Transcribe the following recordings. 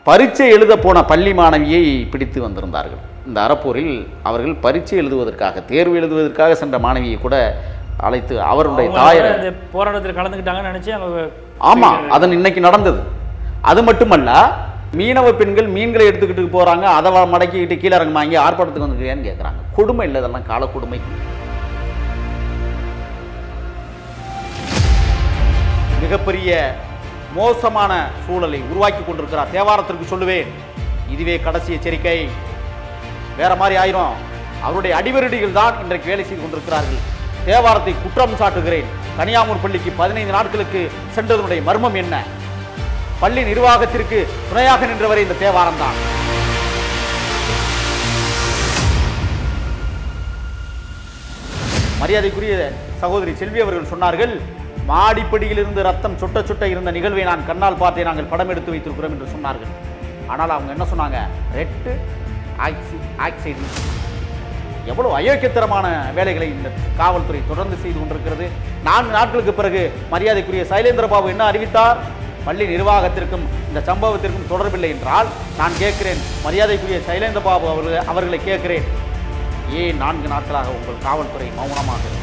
பரீட்சை எழுத போன பள்ளி மாணவியை பிடித்து வந்திருந்தார்கள் இந்த அறப்போரில் அவர்கள் பரீட்சை எழுதுவதற்காக தேர்வு எழுதுவதற்காக சென்ற மாணவியை கூட அழைத்து அவருடைய அவங்க தாயரை இந்த போராட்டத்தில் கலந்துக்கிட்டாங்கன்னு நினைச்சு அவங்க ஆமா அதன் இன்னைக்கு நடந்தது அது மட்டுமல்ல மீனவ பெண்கள் மீன்களை எடுத்துக்கிட்டு போறாங்க அதை வ- மடக்கிக்கிட்டு கீழே இறங்குமா இங்கே ஆர்ப்பாட்டத்துக்கு வந்துருக்கியான்னு கேட்குறாங்க கொடுமை இல்லை இதெல்லாம் கால கொடுமை மிகப்பெரிய மோசமான சூழலை உருவாக்கி கொண்டிருக்கிறார் தேவாரத்திற்கு சொல்லுவேன் இதுவே கடைசி எச்சரிக்கை வேற மாதிரி ஆயிரும் அவருடைய அடிவருடிகள் தான் இன்றைக்கு வேலை செய்து கொண்டிருக்கிறார்கள் தேவாரத்தை குற்றம் சாட்டுகிறேன் கனியாமூர் பள்ளிக்கு பதினைந்து நாட்களுக்கு சென்றதனுடைய மர்மம் என்ன பள்ளி நிர்வாகத்திற்கு துணையாக நின்றவரை இந்த தேவாரம் தான் மரியாதைக்குரிய சகோதரி செல்வி அவர்கள் சொன்னார்கள் மாடிப்படியிலிருந்து ரத்தம் சொட்ட சொட்ட இருந்த நிகழ்வை நான் கண்ணால் பார்த்தே நாங்கள் படம் எடுத்து வைத்திருக்கிறோம் என்று சொன்னார்கள் ஆனால் அவங்க என்ன சொன்னாங்க ரெட்டு ஆக்சி ஆக்சைடு எவ்வளவு அயோக்கியத்தரமான வேலைகளை இந்த காவல்துறை தொடர்ந்து செய்து கொண்டிருக்கிறது நான்கு நாட்களுக்கு பிறகு மரியாதைக்குரிய சைலேந்திர பாபு என்ன அறிவித்தார் பள்ளி நிர்வாகத்திற்கும் இந்த சம்பவத்திற்கும் தொடர்பில்லை என்றால் நான் கேட்கிறேன் மரியாதைக்குரிய சைலேந்திர பாபு அவர்கள் அவர்களை கேட்கிறேன் ஏன் நான்கு நாட்களாக உங்கள் காவல்துறை மௌனமாக இருக்கு?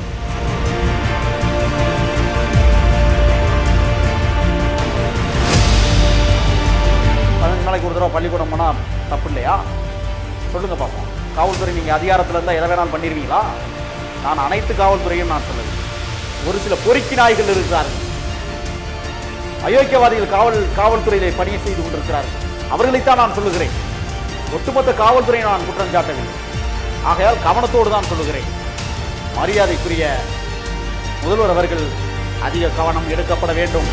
பதினஞ்சு நாளைக்கு ஒரு தடவை பள்ளிக்கூடம் போனால் தப்பு இல்லையா சொல்லுங்க பார்ப்போம் காவல்துறை நீங்கள் அதிகாரத்தில் இருந்தால் எதை வேணாலும் பண்ணிடுவீங்களா நான் அனைத்து காவல்துறையும் நான் சொல்லுவேன் ஒரு சில பொறுக்கி நாய்கள் இருக்கிறார்கள் அயோக்கியவாதிகள் காவல் காவல்துறையிலே பணியை செய்து கொண்டிருக்கிறார்கள் அவர்களைத்தான் நான் சொல்லுகிறேன் ஒட்டுமொத்த காவல்துறையை நான் குற்றம் சாட்டவில்லை ஆகையால் கவனத்தோடு தான் சொல்லுகிறேன் மரியாதைக்குரிய முதல்வர் அவர்கள் அதிக கவனம் எடுக்கப்பட வேண்டும்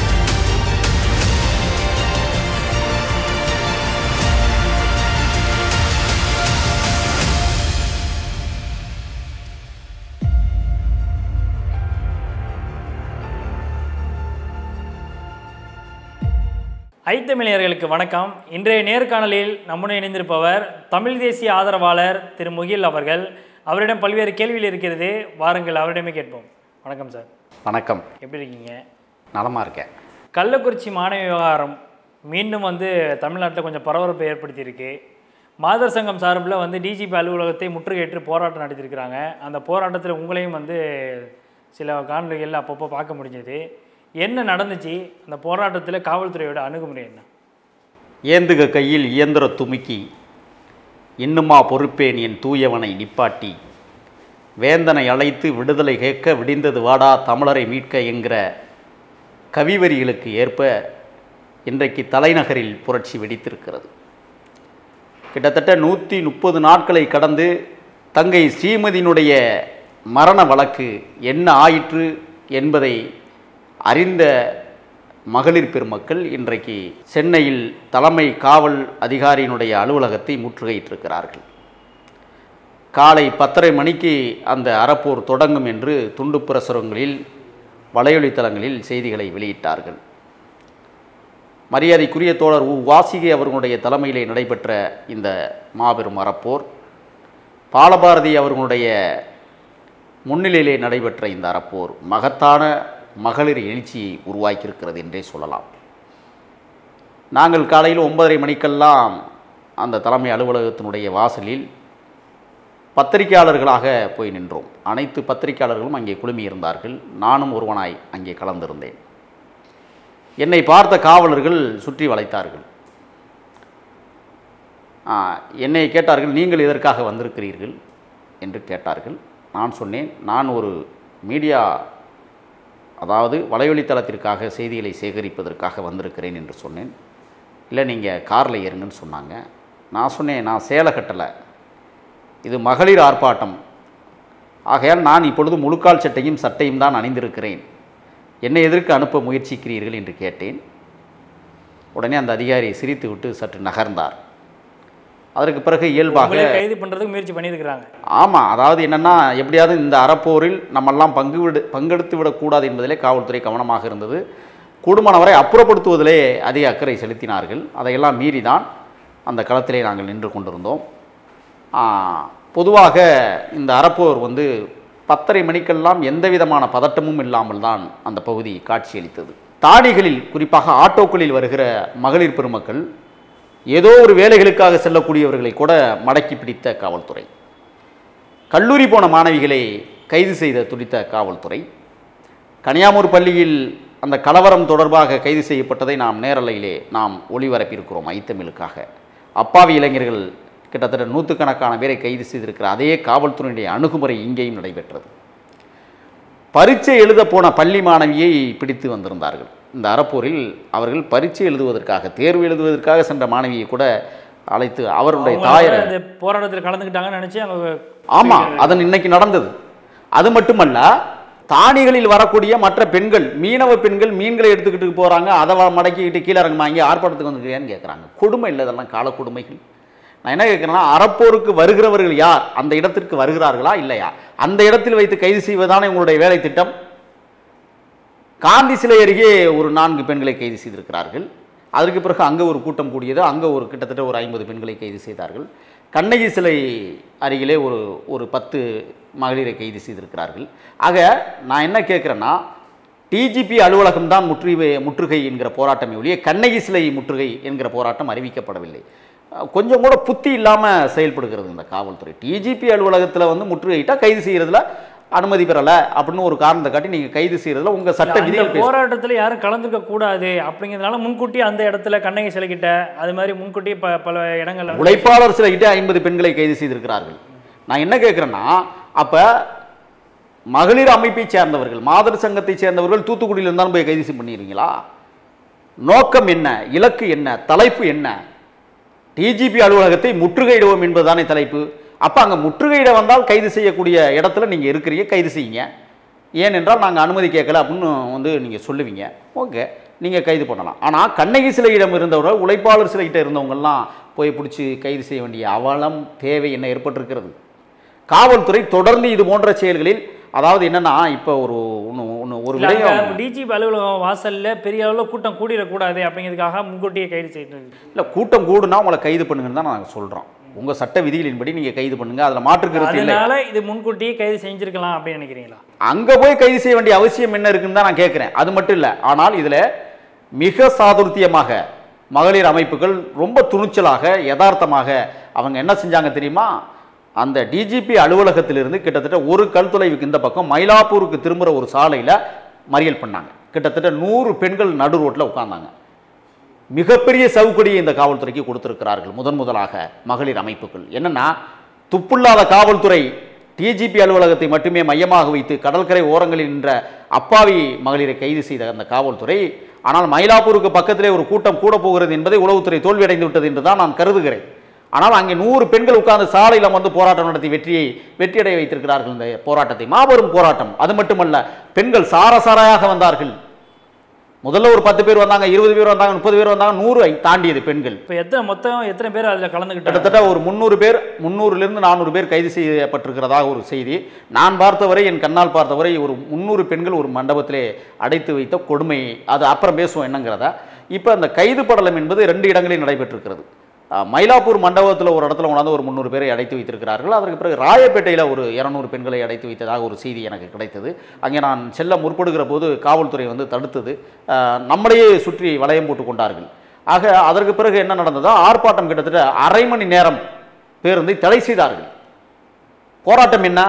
ஐத்தமிழர்களுக்கு வணக்கம் இன்றைய நேர்காணலில் நம்முடன் இணைந்திருப்பவர் தமிழ் தேசிய ஆதரவாளர் திரு முகில் அவர்கள் அவரிடம் பல்வேறு கேள்விகள் இருக்கிறது வாருங்கள் அவரிடமே கேட்போம் வணக்கம் சார் வணக்கம் எப்படி இருக்கீங்க நலமா இருக்கேன் கள்ளக்குறிச்சி மாணவி விவகாரம் மீண்டும் வந்து தமிழ்நாட்டில் கொஞ்சம் பரபரப்பை ஏற்படுத்தியிருக்கு மாதர் சங்கம் சார்பில் வந்து டிஜிபி அலுவலகத்தை முற்றுகையிட்டு போராட்டம் நடத்தியிருக்கிறாங்க அந்த போராட்டத்தில் உங்களையும் வந்து சில காணொலிகள் அப்பப்போ பார்க்க முடிஞ்சது என்ன நடந்துச்சு அந்த போராட்டத்தில் காவல்துறையோட அணுகுமுறை என்ன ஏந்துக கையில் இயந்திர துமுக்கி இன்னுமா பொறுப்பேன் என் தூயவனை நிப்பாட்டி வேந்தனை அழைத்து விடுதலை கேட்க விடிந்தது வாடா தமிழரை மீட்க என்கிற கவிவரிகளுக்கு ஏற்ப இன்றைக்கு தலைநகரில் புரட்சி வெடித்திருக்கிறது கிட்டத்தட்ட நூற்றி முப்பது நாட்களை கடந்து தங்கை ஸ்ரீமதியினுடைய மரண வழக்கு என்ன ஆயிற்று என்பதை அறிந்த மகளிர் பெருமக்கள் இன்றைக்கு சென்னையில் தலைமை காவல் அதிகாரியினுடைய அலுவலகத்தை முற்றுகையிட்டிருக்கிறார்கள் காலை பத்தரை மணிக்கு அந்த அறப்போர் தொடங்கும் என்று துண்டு பிரசுரங்களில் வலையொலித்தளங்களில் செய்திகளை வெளியிட்டார்கள் மரியாதைக்குரிய தோழர் உ வாசிகை அவர்களுடைய தலைமையிலே நடைபெற்ற இந்த மாபெரும் அறப்போர் பாலபாரதி அவர்களுடைய முன்னிலையிலே நடைபெற்ற இந்த அறப்போர் மகத்தான மகளிர் எழுச்சியை உருவாக்கியிருக்கிறது என்றே சொல்லலாம் நாங்கள் காலையில் ஒன்பதரை மணிக்கெல்லாம் அந்த தலைமை அலுவலகத்தினுடைய வாசலில் பத்திரிகையாளர்களாக போய் நின்றோம் அனைத்து பத்திரிகையாளர்களும் அங்கே குழுமியிருந்தார்கள் நானும் ஒருவனாய் அங்கே கலந்திருந்தேன் என்னை பார்த்த காவலர்கள் சுற்றி வளைத்தார்கள் ஆ, என்னை கேட்டார்கள் நீங்கள் எதற்காக வந்திருக்கிறீர்கள் என்று கேட்டார்கள் நான் சொன்னேன் நான் ஒரு மீடியா அதாவது வலையொலித்தளத்திற்காக செய்திகளை சேகரிப்பதற்காக வந்திருக்கிறேன் என்று சொன்னேன் இல்லை நீங்கள் காரில் ஏறுங்கன்னு சொன்னாங்க நான் சொன்னேன் நான் சேலை கட்டலை இது மகளிர் ஆர்ப்பாட்டம் ஆகையால் நான் இப்பொழுது முழுக்கால் சட்டையும் சட்டையும் தான் அணிந்திருக்கிறேன் என்னை எதற்கு அனுப்ப முயற்சிக்கிறீர்கள் என்று கேட்டேன் உடனே அந்த அதிகாரி சிரித்துவிட்டு சற்று நகர்ந்தார் அதற்கு பிறகு இயல்பாக உங்களை கைது பண்ணுறதுக்கு முயற்சி பண்ணியிருக்கிறாங்க ஆமாம் அதாவது என்னென்னா எப்படியாவது இந்த அறப்போரில் நம்மெல்லாம் பங்கு விடு பங்கெடுத்து விடக்கூடாது என்பதிலே காவல்துறை கவனமாக இருந்தது கூடுமானவரை அப்புறப்படுத்துவதிலே அதிக அக்கறை செலுத்தினார்கள் அதையெல்லாம் மீறி தான் அந்த களத்திலே நாங்கள் நின்று கொண்டிருந்தோம் ஆ, பொதுவாக இந்த அறப்போர் வந்து பத்தரை மணிக்கெல்லாம் எந்த விதமான பதட்டமும் இல்லாமல் தான் அந்த பகுதி காட்சியளித்தது தாடிகளில் குறிப்பாக ஆட்டோக்களில் வருகிற மகளிர் பெருமக்கள் ஏதோ ஒரு வேலைகளுக்காக செல்லக்கூடியவர்களை கூட மடக்கி பிடித்த காவல்துறை கல்லூரி போன மாணவிகளை கைது செய்த துடித்த காவல்துறை கனியாமூர் பள்ளியில் அந்த கலவரம் தொடர்பாக கைது செய்யப்பட்டதை நாம் நேரலையிலே நாம் ஒளிபரப்பியிருக்கிறோம் ஐத்தமிழுக்காக அப்பாவி இளைஞர்கள் கிட்டத்தட்ட நூற்றுக்கணக்கான பேரை கைது செய்திருக்கிற அதே காவல்துறையினுடைய அணுகுமுறை இங்கேயும் நடைபெற்றது பரீட்சை எழுத போன பள்ளி மாணவியை பிடித்து வந்திருந்தார்கள் இந்த அறப்போரில் அவர்கள் பரீட்சை எழுதுவதற்காக தேர்வு எழுதுவதற்காக சென்ற மாணவியை கூட அழைத்து அவருடைய அவங்க தாயரை இந்த போராட்டத்தில் கலந்துக்கிட்டாங்கன்னு நினைச்சு அவங்க ஆமாம் அதன் இன்னைக்கு நடந்தது அது மட்டுமல்ல தானிகளில் வரக்கூடிய மற்ற பெண்கள் மீனவ பெண்கள் மீன்களை எடுத்துக்கிட்டு போகிறாங்க அதை வ- மடக்கிக்கிட்டு கீழே இறங்குமா இங்கே ஆர்ப்பாட்டத்துக்கு வந்துருக்கியான்னு கேட்குறாங்க கொடுமை இல்லை இதெல்லாம் கால கொடுமைகள் நான் என்ன கேட்குறேன்னா அறப்போருக்கு வருகிறவர்கள் யார் அந்த இடத்திற்கு வருகிறார்களா இல்லையா அந்த இடத்தில் வைத்து கைது செய்வதானே உங்களுடைய வேலை திட்டம் காந்தி சிலை அருகே ஒரு நான்கு பெண்களை கைது செய்திருக்கிறார்கள் அதற்கு பிறகு அங்கே ஒரு கூட்டம் கூடியது அங்கே ஒரு கிட்டத்தட்ட ஒரு ஐம்பது பெண்களை கைது செய்தார்கள் கண்ணகி சிலை அருகிலே ஒரு ஒரு பத்து மகளிரை கைது செய்திருக்கிறார்கள் ஆக நான் என்ன கேட்குறேன்னா டிஜிபி அலுவலகம் தான் முற்றுகை முற்றுகை என்கிற போராட்டமே ஒழிய கண்ணகி சிலை முற்றுகை என்கிற போராட்டம் அறிவிக்கப்படவில்லை அஹ் கொஞ்சம் கூட புத்தி இல்லாமல் செயல்படுகிறது இந்த காவல்துறை டிஜிபி அலுவலகத்தில் வந்து முற்றுகையிட்டா கைது செய்கிறதுல அனுமதி பெறலை அப்படின்னு ஒரு காரணத்தை காட்டி நீங்கள் கைது செய்கிறதுல உங்கள் சட்ட அந்த விதிகள் பேச போராட்டத்தில் யாரும் கலந்துக்க கூடாது அப்படிங்கிறதுனால முன்கூட்டி அந்த இடத்துல கண்ணகி சிலைக்கிட்ட அது மாதிரி முன்கூட்டி ப பல இடங்கள்ல வந்து உழைப்பாளர் சிலகிட்ட ஐம்பது பெண்களை கைது செய்திருக்கிறார்கள் நான் என்ன கேட்குறேன்னா அப்போ மகளிர் அமைப்பைச் சேர்ந்தவர்கள் மாதர் சங்கத்தைச் சேர்ந்தவர்கள் தூத்துக்குடியில் இருந்தாலும் போய் கைது பண்ணிடுவீங்களா நோக்கம் என்ன இலக்கு என்ன தலைப்பு என்ன டிஜிபி அலுவலகத்தை முற்றுகையிடுவோம் என்பதுதானே தலைப்பு அப்போ அங்கே முற்றுகையிட வந்தால் கைது செய்யக்கூடிய இடத்துல நீங்கள் இருக்கிறீங்க கைது செய்யுங்க ஏனென்றால் நாங்கள் அனுமதி கேட்கல அப்படின்னு வந்து நீங்கள் சொல்லுவீங்க ஓகே நீங்கள் கைது பண்ணலாம் ஆனால் கண்ணகி சிலையிடம் இருந்தவர்கள் உழைப்பாளர் சிலைகிட்ட இருந்தவங்கெல்லாம் போய் பிடிச்சி கைது செய்ய வேண்டிய அவலம் தேவை என்ன ஏற்பட்டிருக்கிறது காவல்துறை தொடர்ந்து இது போன்ற செயல்களில் அதாவது என்னன்னா இப்போ ஒரு ஒன்று ஒன்று ஒரு விடயம் டிஜிபி அலுவலகம் வாசல்ல பெரிய அளவுல கூட்டம் கூடிடக்கூடாது அப்படிங்கிறதுக்காக முன்கூட்டியே கைது செய்து இல்லை கூட்டம் கூடுனா உங்களை கைது பண்ணுங்கன்னு தான் நாங்கள் சொல்கிறோம் உங்கள் சட்ட விதிகளின்படி நீங்கள் கைது பண்ணுங்க அதில் மாற்றுக்கிறது இல்லை அதனால இது முன்கூட்டியே கைது செஞ்சிருக்கலாம் அப்படின்னு நினைக்கிறீங்களா அங்கே போய் கைது செய்ய வேண்டிய அவசியம் என்ன இருக்குன்னு தான் நான் கேட்குறேன் அது மட்டும் இல்லை ஆனால் இதில் மிக சாதுர்த்தியமாக மகளிர் அமைப்புகள் ரொம்ப துணிச்சலாக யதார்த்தமாக அவங்க என்ன செஞ்சாங்க தெரியுமா அந்த டிஜிபி அலுவலகத்திலிருந்து கிட்டத்தட்ட ஒரு கல் தொலைவுக்கு இந்த பக்கம் மயிலாப்பூருக்கு திரும்புகிற ஒரு சாலையில் மறியல் பண்ணாங்க கிட்டத்தட்ட நூறு பெண்கள் நடு ரோட்டில் உட்கார்ந்தாங்க மிகப்பெரிய சவுக்கடியை இந்த காவல்துறைக்கு கொடுத்திருக்கிறார்கள் முதன் முதலாக மகளிர் அமைப்புகள் என்னன்னா துப்புள்ளாத காவல்துறை டிஜிபி அலுவலகத்தை மட்டுமே மையமாக வைத்து கடற்கரை ஓரங்களில் நின்ற அப்பாவி மகளிரை கைது செய்த அந்த காவல்துறை ஆனால் மயிலாப்பூருக்கு பக்கத்திலே ஒரு கூட்டம் கூட போகிறது என்பதை உளவுத்துறை தோல்வியடைந்து விட்டது என்று தான் நான் கருதுகிறேன் ஆனால் அங்கே நூறு பெண்கள் உட்கார்ந்து சாலையில் வந்து போராட்டம் நடத்தி வெற்றியை வெற்றியடைய வைத்திருக்கிறார்கள் இந்த போராட்டத்தை மாபெரும் போராட்டம் அது மட்டுமல்ல பெண்கள் சாரசாரையாக வந்தார்கள் முதல்ல ஒரு பத்து பேர் வந்தாங்க இருபது பேர் வந்தாங்க முப்பது பேர் வந்தாங்க நூறு தாண்டியது பெண்கள் இப்போ எத்தனை மொத்தம் எத்தனை பேர் அதில் கலந்துக்கிட்டாங்க கிட்டத்தட்ட ஒரு முந்நூறு பேர் முந்நூறுலேருந்து நானூறு பேர் கைது செய்யப்பட்டிருக்கிறதாக ஒரு செய்தி நான் பார்த்தவரை என் கண்ணால் பார்த்தவரை ஒரு முந்நூறு பெண்கள் ஒரு மண்டபத்திலே அடைத்து வைத்த கொடுமை அது அப்புறம் பேசுவோம் என்னங்கிறத இப்போ அந்த கைது படலம் என்பது ரெண்டு இடங்களில் நடைபெற்றிருக்கிறது அஹ், மயிலாப்பூர் மண்டபத்தில் ஒரு இடத்துல கொண்டாந்து ஒரு முந்நூறு பேரை அடைத்து வைத்திருக்கிறார்கள் அதற்கு பிறகு ராயப்பேட்டையில் ஒரு இரநூறு பெண்களை அடைத்து வைத்ததாக ஒரு செய்தி எனக்கு கிடைத்தது அங்கே நான் செல்ல முற்படுகிற போது காவல்துறை வந்து தடுத்தது அஹ், நம்மளையே சுற்றி வளையம் போட்டு கொண்டார்கள் ஆக அதற்கு பிறகு என்ன நடந்ததோ ஆர்ப்பாட்டம் கிட்டத்தட்ட அரை மணி நேரம் பேருந்தை தடை செய்தார்கள் போராட்டம் என்ன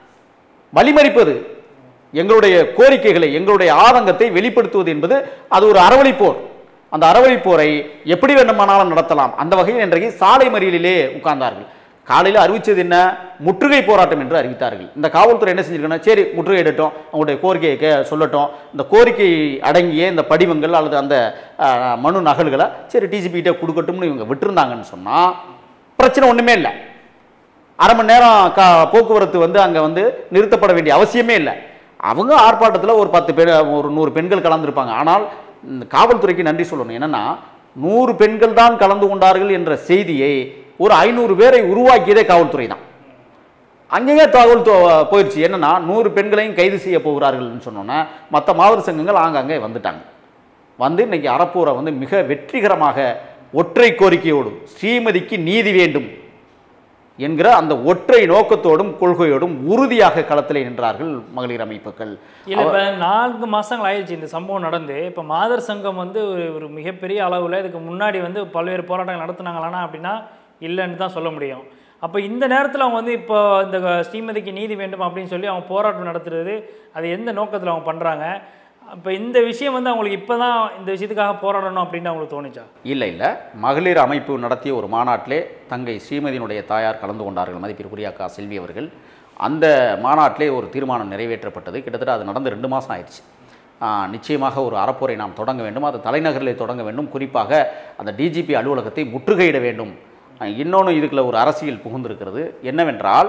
வழிமறிப்பது எங்களுடைய கோரிக்கைகளை எங்களுடைய ஆதங்கத்தை வெளிப்படுத்துவது என்பது அது ஒரு அறவழிப்போர் அந்த அறவழிப்போரை எப்படி வேண்டுமானாலும் நடத்தலாம் அந்த வகையில் இன்றைக்கு சாலை மறியலிலே உட்கார்ந்தார்கள் காலையில் அறிவிச்சது என்ன முற்றுகை போராட்டம் என்று அறிவித்தார்கள் இந்த காவல்துறை என்ன செஞ்சிருக்கணும் சரி முற்றுகையிடட்டும் அவங்களுடைய கோரிக்கையை கே சொல்லட்டும் இந்த கோரிக்கை அடங்கிய இந்த படிவங்கள் அல்லது அந்த அஹ், மனு நகல்களை சரி டிஜிபி கிட்டே கொடுக்கட்டும்னு இவங்க விட்டுருந்தாங்கன்னு சொன்னால் பிரச்சனை ஒன்றுமே இல்லை அரை மணி நேரம் கா போக்குவரத்து வந்து அங்கே வந்து நிறுத்தப்பட வேண்டிய அவசியமே இல்லை அவங்க ஆர்ப்பாட்டத்தில் ஒரு பத்து பேர் ஒரு நூறு பெண்கள் கலந்துருப்பாங்க ஆனால் இந்த காவல்துறைக்கு நன்றி சொல்லணும் என்னன்னா நூறு பெண்கள் தான் கலந்து கொண்டார்கள் என்ற செய்தியை ஒரு ஐநூறு பேரை உருவாக்கியதே காவல்துறை தான் அங்கேயே தகவல் தோ- போயிடுச்சு என்னன்னா நூறு பெண்களையும் கைது செய்ய போகிறார்கள்னு சொன்னோன்னே மற்ற மாவட்ட சங்கங்கள் ஆங்காங்கே வந்துட்டாங்க வந்து இன்னைக்கு அறப்பூரை வந்து மிக வெற்றிகரமாக ஒற்றை கோரிக்கையோடு ஸ்ரீமதிக்கு நீதி வேண்டும் என்கிற அந்த ஒற்றை நோக்கத்தோடும் கொள்கையோடும் உறுதியாக களத்திலே நின்றார்கள் மகளிர் அமைப்புகள் இல்லை இப்போ நான்கு மாதங்கள் ஆயிடுச்சு இந்த சம்பவம் நடந்து இப்போ மாதர் சங்கம் வந்து ஒரு ஒரு மிகப்பெரிய அளவில் இதுக்கு முன்னாடி வந்து பல்வேறு போராட்டங்கள் நடத்துனாங்களானா அப்படின்னா இல்லைன்னு தான் சொல்ல முடியும் அப்போ இந்த நேரத்தில் அவங்க வந்து இப்போ இந்த ஸ்ரீமதிக்கு நீதி வேண்டும் அப்படின்னு சொல்லி அவங்க போராட்டம் நடத்துறது அது எந்த நோக்கத்தில் அவங்க பண்ணுறாங்க அப்போ இந்த விஷயம் வந்து அவங்களுக்கு இப்போ தான் இந்த விஷயத்துக்காக போராடணும் அப்படின்னு அவங்களுக்கு தோணுச்சா இல்லை இல்லை மகளிர் அமைப்பு நடத்திய ஒரு மாநாட்டிலே தங்கை ஸ்ரீமதியினுடைய தாயார் கலந்து கொண்டார்கள் மதிப்பிற்குரிய அக்கா செல்வி அவர்கள் அந்த மாநாட்டிலே ஒரு தீர்மானம் நிறைவேற்றப்பட்டது கிட்டத்தட்ட அது நடந்து ரெண்டு மாதம் ஆயிடுச்சு ஆ, நிச்சயமாக ஒரு அறப்போரை நாம் தொடங்க வேண்டும் அது தலைநகரிலே தொடங்க வேண்டும் குறிப்பாக அந்த டிஜிபி அலுவலகத்தை முற்றுகையிட வேண்டும் இன்னொன்று இதுக்குள்ள ஒரு அரசியல் புகுந்திருக்கிறது என்னவென்றால்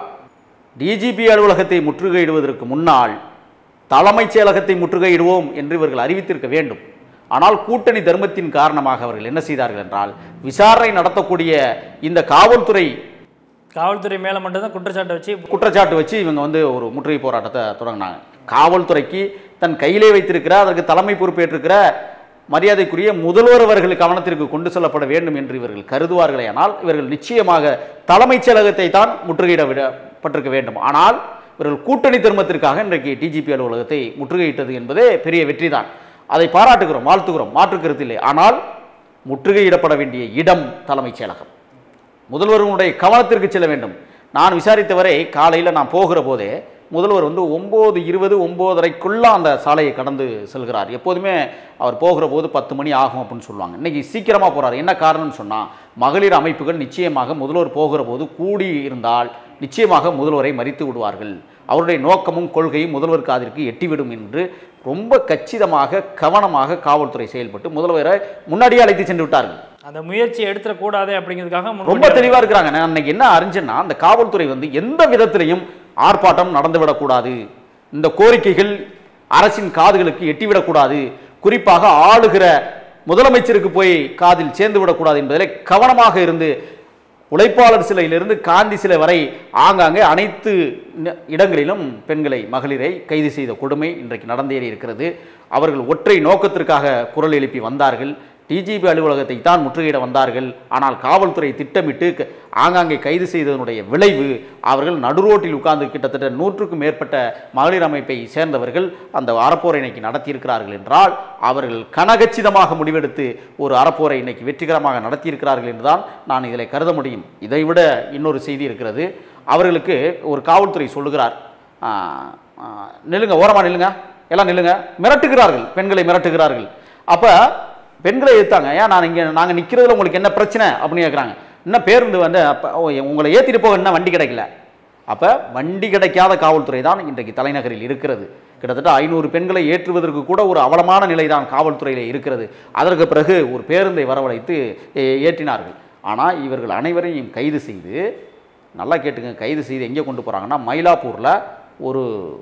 டிஜிபி அலுவலகத்தை முற்றுகையிடுவதற்கு முன்னால் தலைமைச் செயலகத்தை முற்றுகையிடுவோம் என்று இவர்கள் அறிவித்திருக்க வேண்டும் ஆனால் கூட்டணி தர்மத்தின் காரணமாக அவர்கள் என்ன செய்தார்கள் என்றால் விசாரணை நடத்தக்கூடிய இந்த காவல்துறை காவல்துறை மேலே மட்டும்தான் குற்றச்சாட்டை வச்சு குற்றச்சாட்டு வச்சு இவங்க வந்து ஒரு முற்றுகை போராட்டத்தை தொடங்கினாங்க காவல்துறைக்கு தன் கையிலே வைத்திருக்கிற அதற்கு தலைமை பொறுப்பேற்றிருக்கிற மரியாதைக்குரிய முதல்வர் அவர்கள் கவனத்திற்கு கொண்டு செல்லப்பட வேண்டும் என்று இவர்கள் கருதுவார்களே ஆனால் இவர்கள் நிச்சயமாக தலைமைச் செயலகத்தை தான் முற்றுகையிட விடப்பட்டிருக்க வேண்டும் ஆனால் இவர்கள் கூட்டணி தர்மத்திற்காக இன்றைக்கு டிஜிபி அலுவலகத்தை முற்றுகையிட்டது என்பதே பெரிய வெற்றிதான் அதை பாராட்டுகிறோம் வாழ்த்துகிறோம் மாற்று கருத்தில்லை ஆனால் முற்றுகையிடப்பட வேண்டிய இடம் தலைமைச் செயலகம் முதல்வருடைய கவனத்திற்கு செல்ல வேண்டும் நான் விசாரித்தவரை காலையில் நான் போகிற போதே முதல்வர் வந்து ஒம்பது இருபது ஒம்போதரைக்குள்ள அந்த சாலையை கடந்து செல்கிறார் எப்போதுமே அவர் போகிற போது பத்து மணி ஆகும் அப்படின்னு சொல்லுவாங்க இன்னைக்கு சீக்கிரமாக போகிறார் என்ன காரணம்னு சொன்னால் மகளிர் அமைப்புகள் நிச்சயமாக முதல்வர் போகிற போது கூடி இருந்தால் நிச்சயமாக முதல்வரை மறித்து விடுவார்கள் அவருடைய நோக்கமும் கொள்கையும் முதல்வர் காதிற்கு எட்டிவிடும் என்று ரொம்ப கச்சிதமாக கவனமாக காவல்துறை செயல்பட்டு முதல்வரை முன்னாடியே அழைத்து சென்று விட்டார்கள் அந்த முயற்சியை எடுத்துடக்கூடாது அப்படிங்கிறதுக்காக ரொம்ப முன்கூட்டியே- தெளிவா இருக்கிறாங்க நான் அன்னைக்கு என்ன அறிஞ்சேன்னா அந்த காவல்துறை வந்து எந்த விதத்திலையும் ஆர்ப்பாட்டம் நடந்துவிடக்கூடாது இந்த கோரிக்கைகள் அரசின் காதுகளுக்கு எட்டிவிடக்கூடாது குறிப்பாக ஆளுகிற முதலமைச்சருக்கு போய் காதில் சேர்ந்து விடக்கூடாது என்பதில் கவனமாக இருந்து உழைப்பாளர் சிலையிலிருந்து காந்தி சிலை வரை ஆங்காங்கே அனைத்து ந- இடங்களிலும் பெண்களை மகளிரை கைது செய்த கொடுமை இன்றைக்கு நடந்தேறி இருக்கிறது அவர்கள் ஒற்றை நோக்கத்திற்காக குரல் எழுப்பி வந்தார்கள் டிஜிபி அலுவலகத்தை தான் முற்றுகையிட வந்தார்கள் ஆனால் காவல்துறை திட்டமிட்டு க- ஆங்காங்கே கைது செய்ததனுடைய விளைவு அவர்கள் நடுரோட்டில் உட்கார்ந்து கிட்டத்தட்ட நூற்றுக்கும் மேற்பட்ட மகளிர் அமைப்பை சேர்ந்தவர்கள் அந்த அறப்போரை இன்னைக்கு நடத்தியிருக்கிறார்கள் என்றால் அவர்கள் கனகச்சிதமாக முடிவெடுத்து ஒரு அறப்போரை இன்னைக்கு வெற்றிகரமாக நடத்தியிருக்கிறார்கள் என்றுதான் நான் இதில் கருத முடியும் இதைவிட இன்னொரு செய்தி இருக்கிறது அவர்களுக்கு ஒரு காவல்துறை சொல்லுகிறார் ஆ, ஆ, நில்லுங்க ஓரமாக நில்லுங்க எல்லாம் நில்லுங்க மிரட்டுகிறார்கள் பெண்களை மிரட்டுகிறார்கள் அப்போ பெண்களை எதிர்த்தாங்க ஏன் நான் இங்கே நாங்கள் நிற்கிறதுல உங்களுக்கு என்ன பிரச்சனை அப்படின்னு கேட்குறாங்க இன்னும் பேருந்து வந்து அப்போ ஓ, உங்களை ஏற்றிட்டு போக இன்னும் வண்டி கிடைக்கல அப்போ வண்டி கிடைக்காத காவல்துறை தான் இன்றைக்கு தலைநகரில் இருக்கிறது கிட்டத்தட்ட ஐநூறு பெண்களை ஏற்றுவதற்கு கூட ஒரு அவலமான நிலை தான் காவல்துறையில் இருக்கிறது அதற்கு பிறகு ஒரு பேருந்தை வரவழைத்து ஏ- ஏற்றினார்கள் ஆனால் இவர்கள் அனைவரையும் கைது செய்து நல்லா கேட்டுங்க கைது செய்து எங்கே கொண்டு போகிறாங்கன்னா மயிலாப்பூரில் ஒரு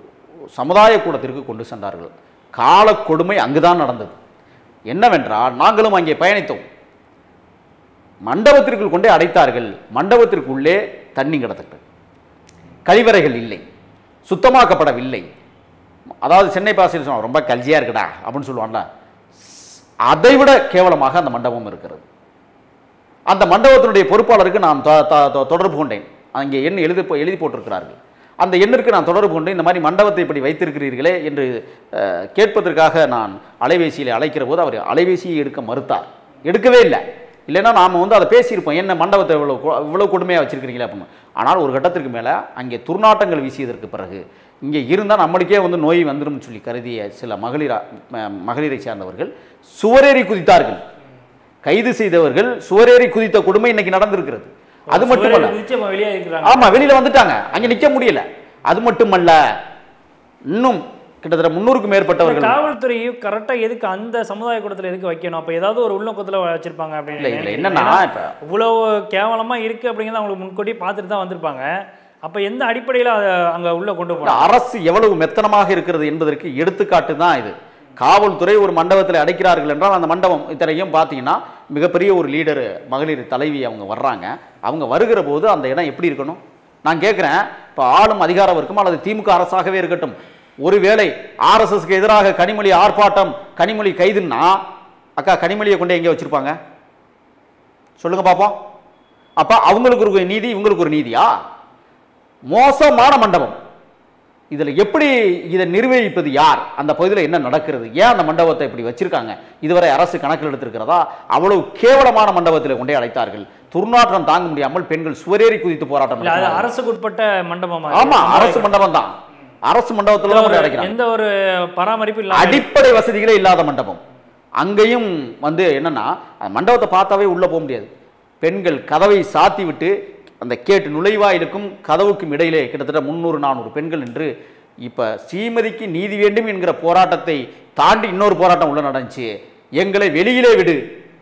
சமுதாய கூடத்திற்கு கொண்டு சென்றார்கள் கால கொடுமை அங்குதான் நடந்தது என்னவென்றால் நாங்களும் அங்கே பயணித்தோம் மண்டபத்திற்குள் கொண்டே அடைத்தார்கள் மண்டபத்திற்குள்ளே தண்ணி கிடத்தது கழிவறைகள் இல்லை சுத்தமாக்கப்படவில்லை அதாவது சென்னை பாசில் சொன்னா ரொம்ப கல்ஜியாக இருக்குடா அப்படின்னு சொல்லுவான்ல அதைவிட கேவலமாக அந்த மண்டபம் இருக்கிறது அந்த மண்டபத்தினுடைய பொறுப்பாளருக்கு நான் தொ- தொ- தொ- தொடர்பு கொண்டேன் அங்கே எண் எழுதி போ- எழுதி போட்டிருக்கிறார்கள் அந்த எண்ணிற்கு நான் தொடர்பு கொண்டு இந்த மாதிரி மண்டபத்தை இப்படி வைத்திருக்கிறீர்களே என்று அஹ், கேட்பதற்காக நான் அலைபேசியில் அழைக்கிற போது அவர் அலைபேசியை எடுக்க மறுத்தார் எடுக்கவே இல்லை இல்லைன்னா நாம் வந்து அதை பேசியிருப்போம் என்ன மண்டபத்தை இவ்வளோ கொ- இவ்வளோ கொடுமையாக வச்சிருக்கிறீங்களே அப்படின்னு ஆனால் ஒரு கட்டத்திற்கு மேலே அங்கே துர்நாட்டங்கள் வீசியதற்கு பிறகு இங்கே இருந்தால் நம்மளுக்கே வந்து நோய் வந்துடும் சொல்லி கருதிய சில மகளிரா ம- மகளிரை சேர்ந்தவர்கள் சுவரேறி குதித்தார்கள் கைது செய்தவர்கள் சுவரேறி குதித்த கொடுமை இன்னைக்கு நடந்திருக்கிறது அது மட்டுமல்ல குதிச்சு அவங்க வெளியே இருக்கிறாங்க ஆமா வெளியில வந்துட்டாங்க அங்க நிக்க முடியல அது மட்டுமல்ல இன்னும் கிட்டத்தட்ட முன்னூறுக்கும் மேற்பட்டவர்கள் காவல்துறையும் கரெக்டா எதுக்கு அந்த சமுதாய கூடத்துல எதுக்கு வைக்கணும் அப்ப ஏதாவது ஒரு உள்நோக்கத்துல வச்சிருப்பாங்க இல்ல அப்படின்னு இதுல நினைக்கிறீங்களா? என்னன்னா ஏன்னா, இப்ப இவ்வளவு கேவலமா இருக்கு அப்படிங்கிறத அவங்களுக்கு முன்கூட்டி பார்த்துட்டு தான் வந்திருப்பாங்க அப்ப எந்த அடிப்படையில அதை அங்க உள்ள கொண்டு இந்த போனாங்க அரசு எவ்வளவு மெத்தனமாக இருக்கிறது என்பதற்கு எடுத்துக்காட்டு தான் இது காவல்துறை ஒரு மண்டபத்தில் அடைக்கிறார்கள் என்றால் அந்த மண்டபம் இத்தனையும் பார்த்தீங்கன்னா மிகப்பெரிய ஒரு லீடர் மகளிர் தலைவி அவங்க வர்றாங்க அவங்க வருகிற போது அந்த இடம் எப்படி இருக்கணும் நான் கேட்குறேன் இப்போ ஆளும் அதிகார வர்க்கம் அல்லது திமுக அரசாகவே இருக்கட்டும் ஒருவேளை ஆர்எஸ்எஸ்க்கு எதிராக கனிமொழி ஆர்ப்பாட்டம் கனிமொழி கைதுன்னா அக்கா கனிமொழியை கொண்டு எங்கே வச்சிருப்பாங்க சொல்லுங்க பாப்போம் அப்போ அவங்களுக்கு ஒரு நீதி இவங்களுக்கு ஒரு நீதியா மோசமான மண்டபம் இதில் எப்படி இதை நிர்வகிப்பது யார் அந்த பகுதியில் என்ன நடக்கிறது ஏன் அந்த மண்டபத்தை இப்படி வச்சிருக்காங்க இதுவரை அரசு கணக்கில் எடுத்திருக்கிறதா அவ்வளவு கேவலமான மண்டபத்தில் கொண்டே அழைத்தார்கள் துர்நாற்றம் தாங்க முடியாமல் பெண்கள் சுவரேறி குதித்து போராட்டம் இல்ல அது நடத்தினார்கள். அரசுக்கு உட்பட்ட மண்டபமா ஆமா அரசு மண்டபம் தான் அரசு மண்டபத்தில் தான் கொண்டு அடைக்கிறாங்க எந்த ஒரு பராமரிப்பு இல்லாம அடிப்படை வசதிகளே இல்லாத மண்டபம் அங்கேயும் வந்து என்னன்னா அந்த மண்டபத்தை பார்த்தாவே உள்ள போக முடியாது பெண்கள் கதவை சாத்தி விட்டு அந்த கேட்டு நுழைவாயிலுக்கும் கதவுக்கும் இடையிலே கிட்டத்தட்ட முந்நூறு நானூறு பெண்கள் என்று இப்ப ஸ்ரீமதிக்கு நீதி வேண்டும் என்கிற போராட்டத்தை தாண்டி இன்னொரு போராட்டம் உள்ள நடந்துச்சு எங்களை வெளியிலே விடு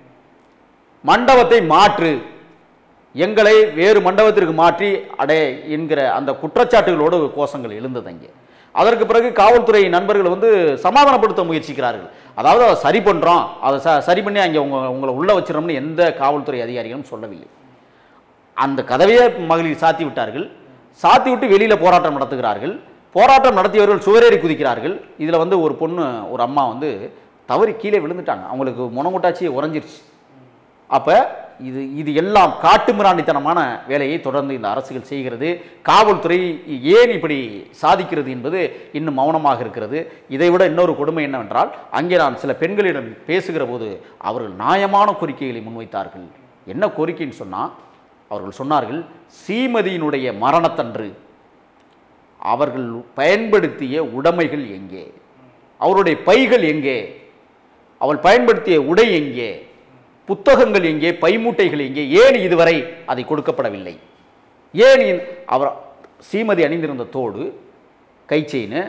மண்டபத்தை மாற்று எங்களை வேறு மண்டபத்திற்கு மாற்றி அடே என்கிற அந்த குற்றச்சாட்டுகளோடு கோஷங்கள் எழுந்தது அங்கே அதற்கு பிறகு காவல்துறை நண்பர்கள் வந்து சமாதானப்படுத்த முயற்சிக்கிறார்கள் அதாவது அதை சரி பண்ணுறோம் அதை ச சரி பண்ணி அங்கே உங்க உங்களை உள்ளே வச்சிடறோம்னு எந்த காவல்துறை அதிகாரிகளும் சொல்லவில்லை அந்த கதவையே மகளிர் சாத்தி விட்டார்கள் சாத்தி விட்டு வெளியில் போராட்டம் நடத்துகிறார்கள் போராட்டம் நடத்தியவர்கள் சுவரேறி குதிக்கிறார்கள் இதில் வந்து ஒரு பொண்ணு ஒரு அம்மா வந்து தவறி கீழே விழுந்துட்டாங்க அவங்களுக்கு முனமுட்டாச்சி உறைஞ்சிருச்சு அப்போ இது இது எல்லாம் காட்டுமிராண்டித்தனமான வேலையை தொடர்ந்து இந்த அரசுகள் செய்கிறது காவல்துறை ஏன் இப்படி சாதிக்கிறது என்பது இன்னும் மௌனமாக இருக்கிறது இதைவிட இன்னொரு கொடுமை என்னவென்றால் அங்கே நான் சில பெண்களிடம் பேசுகிற போது அவர்கள் நியாயமான கோரிக்கைகளை முன்வைத்தார்கள் என்ன கோரிக்கைன்னு சொன்னால் அவர்கள் சொன்னார்கள் சீமதியினுடைய மரணத்தன்று அவர்கள் பயன்படுத்திய உடைமைகள் எங்கே அவருடைய பைகள் எங்கே அவள் பயன்படுத்திய உடை எங்கே புத்தகங்கள் எங்கே பைமூட்டைகள் எங்கே ஏன் இதுவரை அதை கொடுக்கப்படவில்லை ஏன் இந்த- அவர் சீமதி அணிந்திருந்த தோடு கை செயின்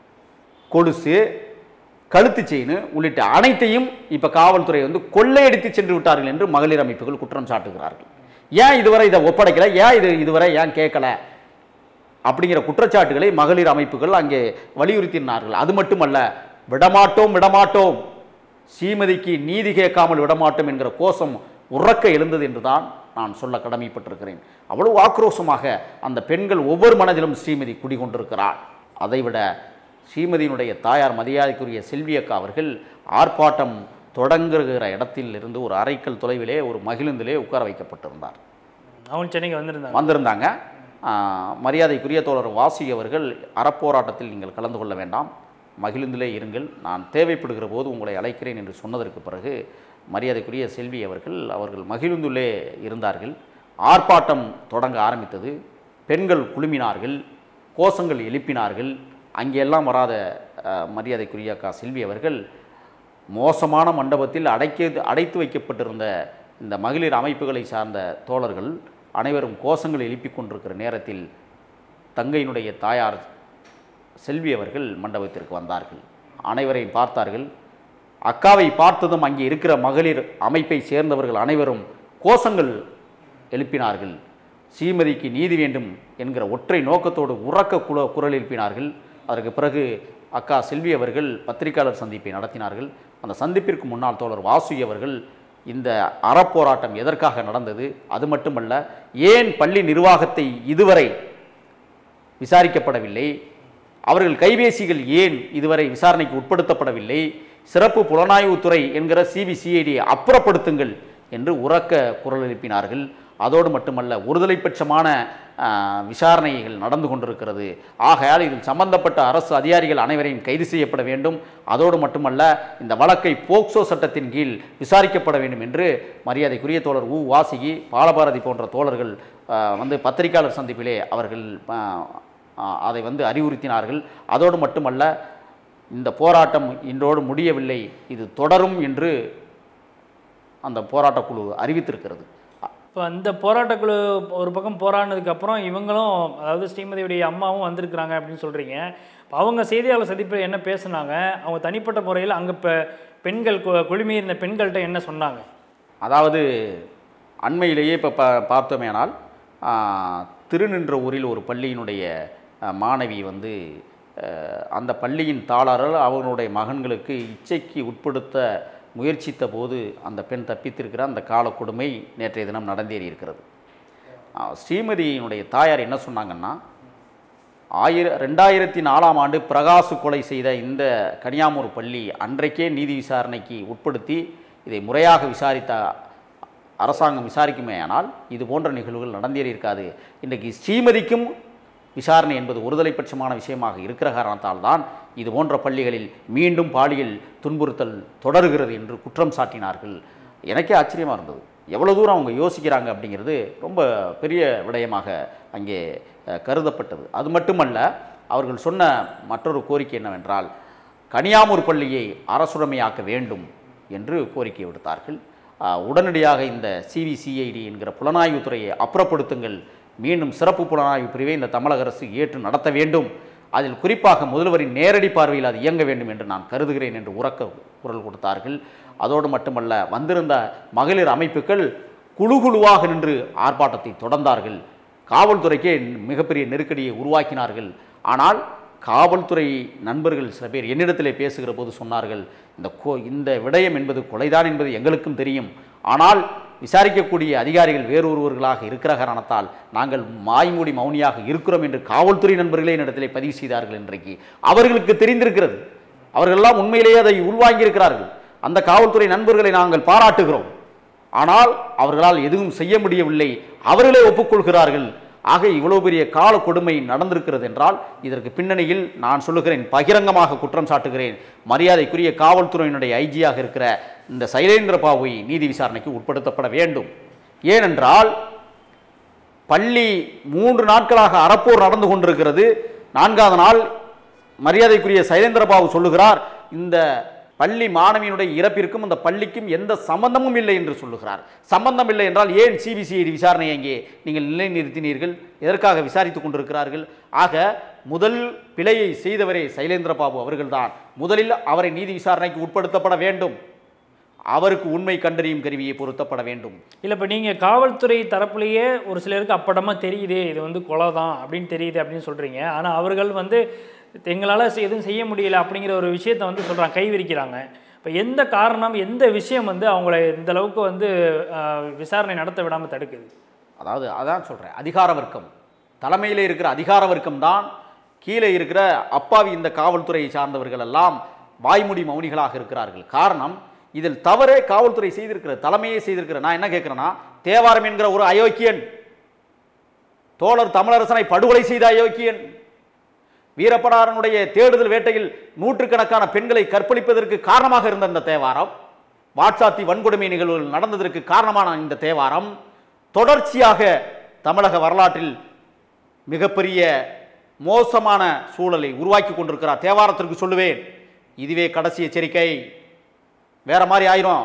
கொலுசு கழுத்து செயின் உள்ளிட்ட அனைத்தையும் இப்போ காவல்துறை வந்து கொள்ளையடித்து சென்று விட்டார்கள் என்று மகளிர் அமைப்புகள் குற்றம் சாட்டுகிறார்கள் ஏன் இதுவரை இதை ஒப்படைக்கல ஏன் இது இதுவரை ஏன் கேட்கல அப்படிங்கிற குற்றச்சாட்டுகளை மகளிர் அமைப்புகள் அங்கே வலியுறுத்தினார்கள் அது மட்டுமல்ல விடமாட்டோம் விடமாட்டோம் சீமதிக்கு நீதி கேட்காமல் விடமாட்டோம் என்கிற கோஷம் உறக்க எழுந்தது என்றுதான் நான் சொல்ல கடமைப்பட்டிருக்கிறேன் அவ்வளவு ஆக்ரோஷமாக அந்த பெண்கள் ஒவ்வொரு மனதிலும் ஸ்ரீமதி குடிகொண்டிருக்கிறார் அதைவிட ஸ்ரீமதியினுடைய தாயார் மரியாதைக்குரிய செல்வி அக்கா அவர்கள் ஆர்ப்பாட்டம் தொடங்குகிற இடத்தில் இருந்து ஒரு அரைக்கல் தொலைவிலே ஒரு மகிழுந்திலே உட்கார வைக்கப்பட்டிருந்தார் அவங்க சென்னைக்கு வந்திருந்தாங்க வந்திருந்தாங்க ஆ, மரியாதைக்குரிய தோழர் வாசி அவர்கள் அறப்போராட்டத்தில் நீங்கள் கலந்து கொள்ள வேண்டாம் மகிழ்ந்திலே இருங்கள் நான் தேவைப்படுகிற போது உங்களை அழைக்கிறேன் என்று சொன்னதற்கு பிறகு மரியாதைக்குரிய செல்வி அவர்கள் அவர்கள் மகிழ்ந்துள்ளே இருந்தார்கள் ஆர்ப்பாட்டம் தொடங்க ஆரம்பித்தது பெண்கள் குழுமினார்கள் கோஷங்கள் எழுப்பினார்கள் அங்கெல்லாம் வராத ஆ, மரியாதைக்குரிய அக்கா செல்வி அவர்கள் மோசமான மண்டபத்தில் அடைக்க அடைத்து வைக்கப்பட்டிருந்த இந்த மகளிர் அமைப்புகளை சார்ந்த தோழர்கள் அனைவரும் கோஷங்கள் எழுப்பிக் கொண்டிருக்கிற நேரத்தில் தங்கையினுடைய தாயார் செல்வி அவர்கள் மண்டபத்திற்கு வந்தார்கள் அனைவரையும் பார்த்தார்கள் அக்காவை பார்த்ததும் அங்கே இருக்கிற மகளிர் அமைப்பை சேர்ந்தவர்கள் அனைவரும் கோஷங்கள் எழுப்பினார்கள் ஸ்ரீமதிக்கு நீதி வேண்டும் என்கிற ஒற்றை நோக்கத்தோடு உறக்க குல குரல் எழுப்பினார்கள் அதற்கு பிறகு அக்கா செல்வி அவர்கள் பத்திரிகையாளர் சந்திப்பை நடத்தினார்கள் அந்த சந்திப்பிற்கு முன்னால் தோழர் வாசு அவர்கள் இந்த அறப்போராட்டம் எதற்காக நடந்தது அது மட்டுமல்ல ஏன் பள்ளி நிர்வாகத்தை இதுவரை விசாரிக்கப்படவில்லை அவர்கள் கைபேசிகள் ஏன் இதுவரை விசாரணைக்கு உட்படுத்தப்படவில்லை சிறப்பு புலனாய்வுத்துறை என்கிற சிபிசிஐடியை அப்புறப்படுத்துங்கள் என்று உறக்க குரல் எழுப்பினார்கள் அதோடு மட்டுமல்ல ஒருதலைப்பட்சமான ஆ, விசாரணைகள் நடந்து கொண்டிருக்கிறது ஆகையால் இதில் சம்பந்தப்பட்ட அரசு அதிகாரிகள் அனைவரையும் கைது செய்யப்பட வேண்டும் அதோடு மட்டுமல்ல இந்த வழக்கை போக்சோ சட்டத்தின் கீழ் விசாரிக்கப்பட வேண்டும் என்று மரியாதைக்குரிய தோழர் உ வாசிகி பாலபாரதி போன்ற தோழர்கள் ஆ, வந்து பத்திரிகையாளர் சந்திப்பிலே அவர்கள் ஆ, ஆ, அதை வந்து அறிவுறுத்தினார்கள் அதோடு மட்டுமல்ல இந்த போராட்டம் இன்றோடு முடியவில்லை இது தொடரும் என்று அந்த போராட்டக்குழு அறிவித்திருக்கிறது இப்போ அந்த போராட்டக்குழு ஒரு பக்கம் போராடினதுக்கு அப்புறம் இவங்களும் அதாவது ஸ்ரீமதியுடைய அம்மாவும் வந்திருக்கிறாங்க அப்படின்னு சொல்கிறீங்க அவங்க செய்தியாளர் சந்திப்பில் என்ன பேசுனாங்க அவங்க தனிப்பட்ட முறையில் அங்கே இப்போ பெண்கள் கு- குழுமி இருந்த பெண்கள்கிட்ட என்ன சொன்னாங்க அதாவது அண்மையிலேயே இப்போ பா பார்த்தோமேனால் ஆ, திருநின்ற ஊரில் ஒரு பள்ளியினுடைய ஆ, மாணவி வந்து ஆ, அந்த பள்ளியின் தாளாளர் அவர்களுடைய மகன்களுக்கு இச்சைக்கு உட்படுத்த முயற்சித்த போது அந்த பெண் தப்பித்திருக்கிற அந்த காலக்கொடுமை நேற்றைய தினம் நடந்தேறி இருக்கிறது ஆ, ஸ்ரீமதியினுடைய தாயார் என்ன சொன்னாங்கன்னா ஆயிர ரெண்டாயிரத்தி நாலாம் ஆண்டு பிரகாசு கொலை செய்த இந்த கனியாமூர் பள்ளி அன்றைக்கே நீதி விசாரணைக்கு உட்படுத்தி இதை முறையாக விசாரித்த அரசாங்கம் விசாரிக்குமேயானால் இது போன்ற நிகழ்வுகள் நடந்தேறி இருக்காது இன்றைக்கு ஸ்ரீமதிக்கும் விசாரணை என்பது ஒருதலைப்பட்சமான விஷயமாக இருக்கிற காரணத்தால் தான் இது போன்ற பள்ளிகளில் மீண்டும் பாலியல் துன்புறுத்தல் தொடர்கிறது என்று குற்றம் சாட்டினார்கள் எனக்கே ஆச்சரியமாக இருந்தது எவ்வளோ தூரம் அவங்க யோசிக்கிறாங்க அப்படிங்கிறது ரொம்ப பெரிய விடயமாக அங்கே அஹ், கருதப்பட்டது அது மட்டுமல்ல அவர்கள் சொன்ன மற்றொரு கோரிக்கை என்னவென்றால் கனியாமூர் பள்ளியை அரசுடைமையாக்க வேண்டும் என்று கோரிக்கை விடுத்தார்கள் அஹ், உடனடியாக இந்த சிவிசிஐடி என்கிற புலனாய்வுத் துறையை அப்புறப்படுத்துங்கள் மீண்டும் சிறப்பு புலனாய்வு பிரிவை இந்த தமிழக அரசு ஏற்று நடத்த வேண்டும் அதில் குறிப்பாக முதல்வரின் நேரடி பார்வையில் அது இயங்க வேண்டும் என்று நான் கருதுகிறேன் என்று உறக்க குரல் கொடுத்தார்கள் அதோடு மட்டுமல்ல வந்திருந்த மகளிர் அமைப்புகள் குழு குழுவாக நின்று ஆர்ப்பாட்டத்தை தொடர்ந்தார்கள் காவல்துறைக்கே மிகப்பெரிய நெருக்கடியை உருவாக்கினார்கள் ஆனால் காவல்துறை நண்பர்கள் சில பேர் என்னிடத்திலே பேசுகிற போது சொன்னார்கள் இந்த கோ இந்த விடயம் என்பது கொலைதான் என்பது எங்களுக்கும் தெரியும் ஆனால் விசாரிக்கக்கூடிய அதிகாரிகள் வேறொருவர்களாக இருக்கிற காரணத்தால் நாங்கள் மாய்மூடி மௌனியாக இருக்கிறோம் என்று காவல்துறை நண்பர்களே என்னிடத்திலே பதிவு செய்தார்கள் இன்றைக்கு அவர்களுக்கு தெரிந்திருக்கிறது அவர்களெல்லாம் உண்மையிலேயே அதை உள்வாங்கியிருக்கிறார்கள் அந்த காவல்துறை நண்பர்களை நாங்கள் பாராட்டுகிறோம் ஆனால் அவர்களால் எதுவும் செய்ய முடியவில்லை அவர்களே ஒப்புக்கொள்கிறார்கள் ஆக இவ்வளவு பெரிய கால கொடுமை நடந்திருக்கிறது என்றால் இதற்கு பின்னணியில் நான் சொல்லுகிறேன் பகிரங்கமாக குற்றம் சாட்டுகிறேன் மரியாதைக்குரிய காவல்துறையினுடைய ஐஜியாக இருக்கிற இந்த சைலேந்திர பாபுவை நீதி விசாரணைக்கு உட்படுத்தப்பட வேண்டும் ஏனென்றால் பள்ளி மூன்று நாட்களாக அறப்போர் நடந்து கொண்டிருக்கிறது நான்காவது நாள் மரியாதைக்குரிய சைலேந்திரபாபு சொல்லுகிறார் இந்த பள்ளி மாணவியினுடைய இறப்பிற்கும் அந்த பள்ளிக்கும் எந்த சம்பந்தமும் இல்லை என்று சொல்லுகிறார் சம்பந்தம் இல்லை என்றால் ஏன் சிபிசிஐடி விசாரணை அங்கே நீங்கள் நிலைநிறுத்தினீர்கள் எதற்காக விசாரித்துக் கொண்டிருக்கிறார்கள் ஆக முதல் பிழையை செய்தவரே சைலேந்திரபாபு அவர்கள்தான் முதலில் அவரை நீதி விசாரணைக்கு உட்படுத்தப்பட வேண்டும் அவருக்கு உண்மை கண்டறியும் கருவியை பொருத்தப்பட வேண்டும் இல்லை இப்போ நீங்கள் காவல்துறை தரப்புலேயே ஒரு சிலருக்கு அப்படமா தெரியுது இது வந்து கொலை தான் அப்படின்னு தெரியுது அப்படின்னு சொல்கிறீங்க ஆனால் அவர்கள் வந்து எங்களால் எதுவும் செய்ய முடியல அப்படிங்கிற ஒரு விஷயத்தை வந்து சொல்கிறாங்க கை விரிக்கிறாங்க இப்போ எந்த காரணம் எந்த விஷயம் வந்து அவங்கள இந்த அளவுக்கு வந்து ஆஹ், விசாரணை நடத்த விடாமல் தடுக்குது அதாவது அதான் சொல்கிறேன் அதிகார வர்க்கம் தலைமையில் இருக்கிற அதிகார வர்க்கம் தான் கீழே இருக்கிற அப்பாவி இந்த காவல்துறையை சார்ந்தவர்கள் எல்லாம் வாய்மொழி மௌனிகளாக இருக்கிறார்கள் காரணம் இதில் தவறே காவல்துறை செய்திருக்கிற தலைமையே செய்திருக்கிற நான் என்ன கேட்குறேன்னா தேவாரம் என்கிற ஒரு அயோக்கியன் தோழர் தமிழரசனை படுகொலை செய்த அயோக்கியன் வீரப்படாரனுடைய தேடுதல் வேட்டையில் நூற்றுக்கணக்கான பெண்களை கற்பழிப்பதற்கு காரணமாக இருந்த இந்த தேவாரம் வாட்சாத்தி வன்கொடுமை நிகழ்வுகள் நடந்ததற்கு காரணமான இந்த தேவாரம் தொடர்ச்சியாக தமிழக வரலாற்றில் மிகப்பெரிய மோசமான சூழலை உருவாக்கி கொண்டிருக்கிறார் தேவாரத்திற்கு சொல்லுவேன் இதுவே கடைசி எச்சரிக்கை வேற மாதிரி ஆயிரும்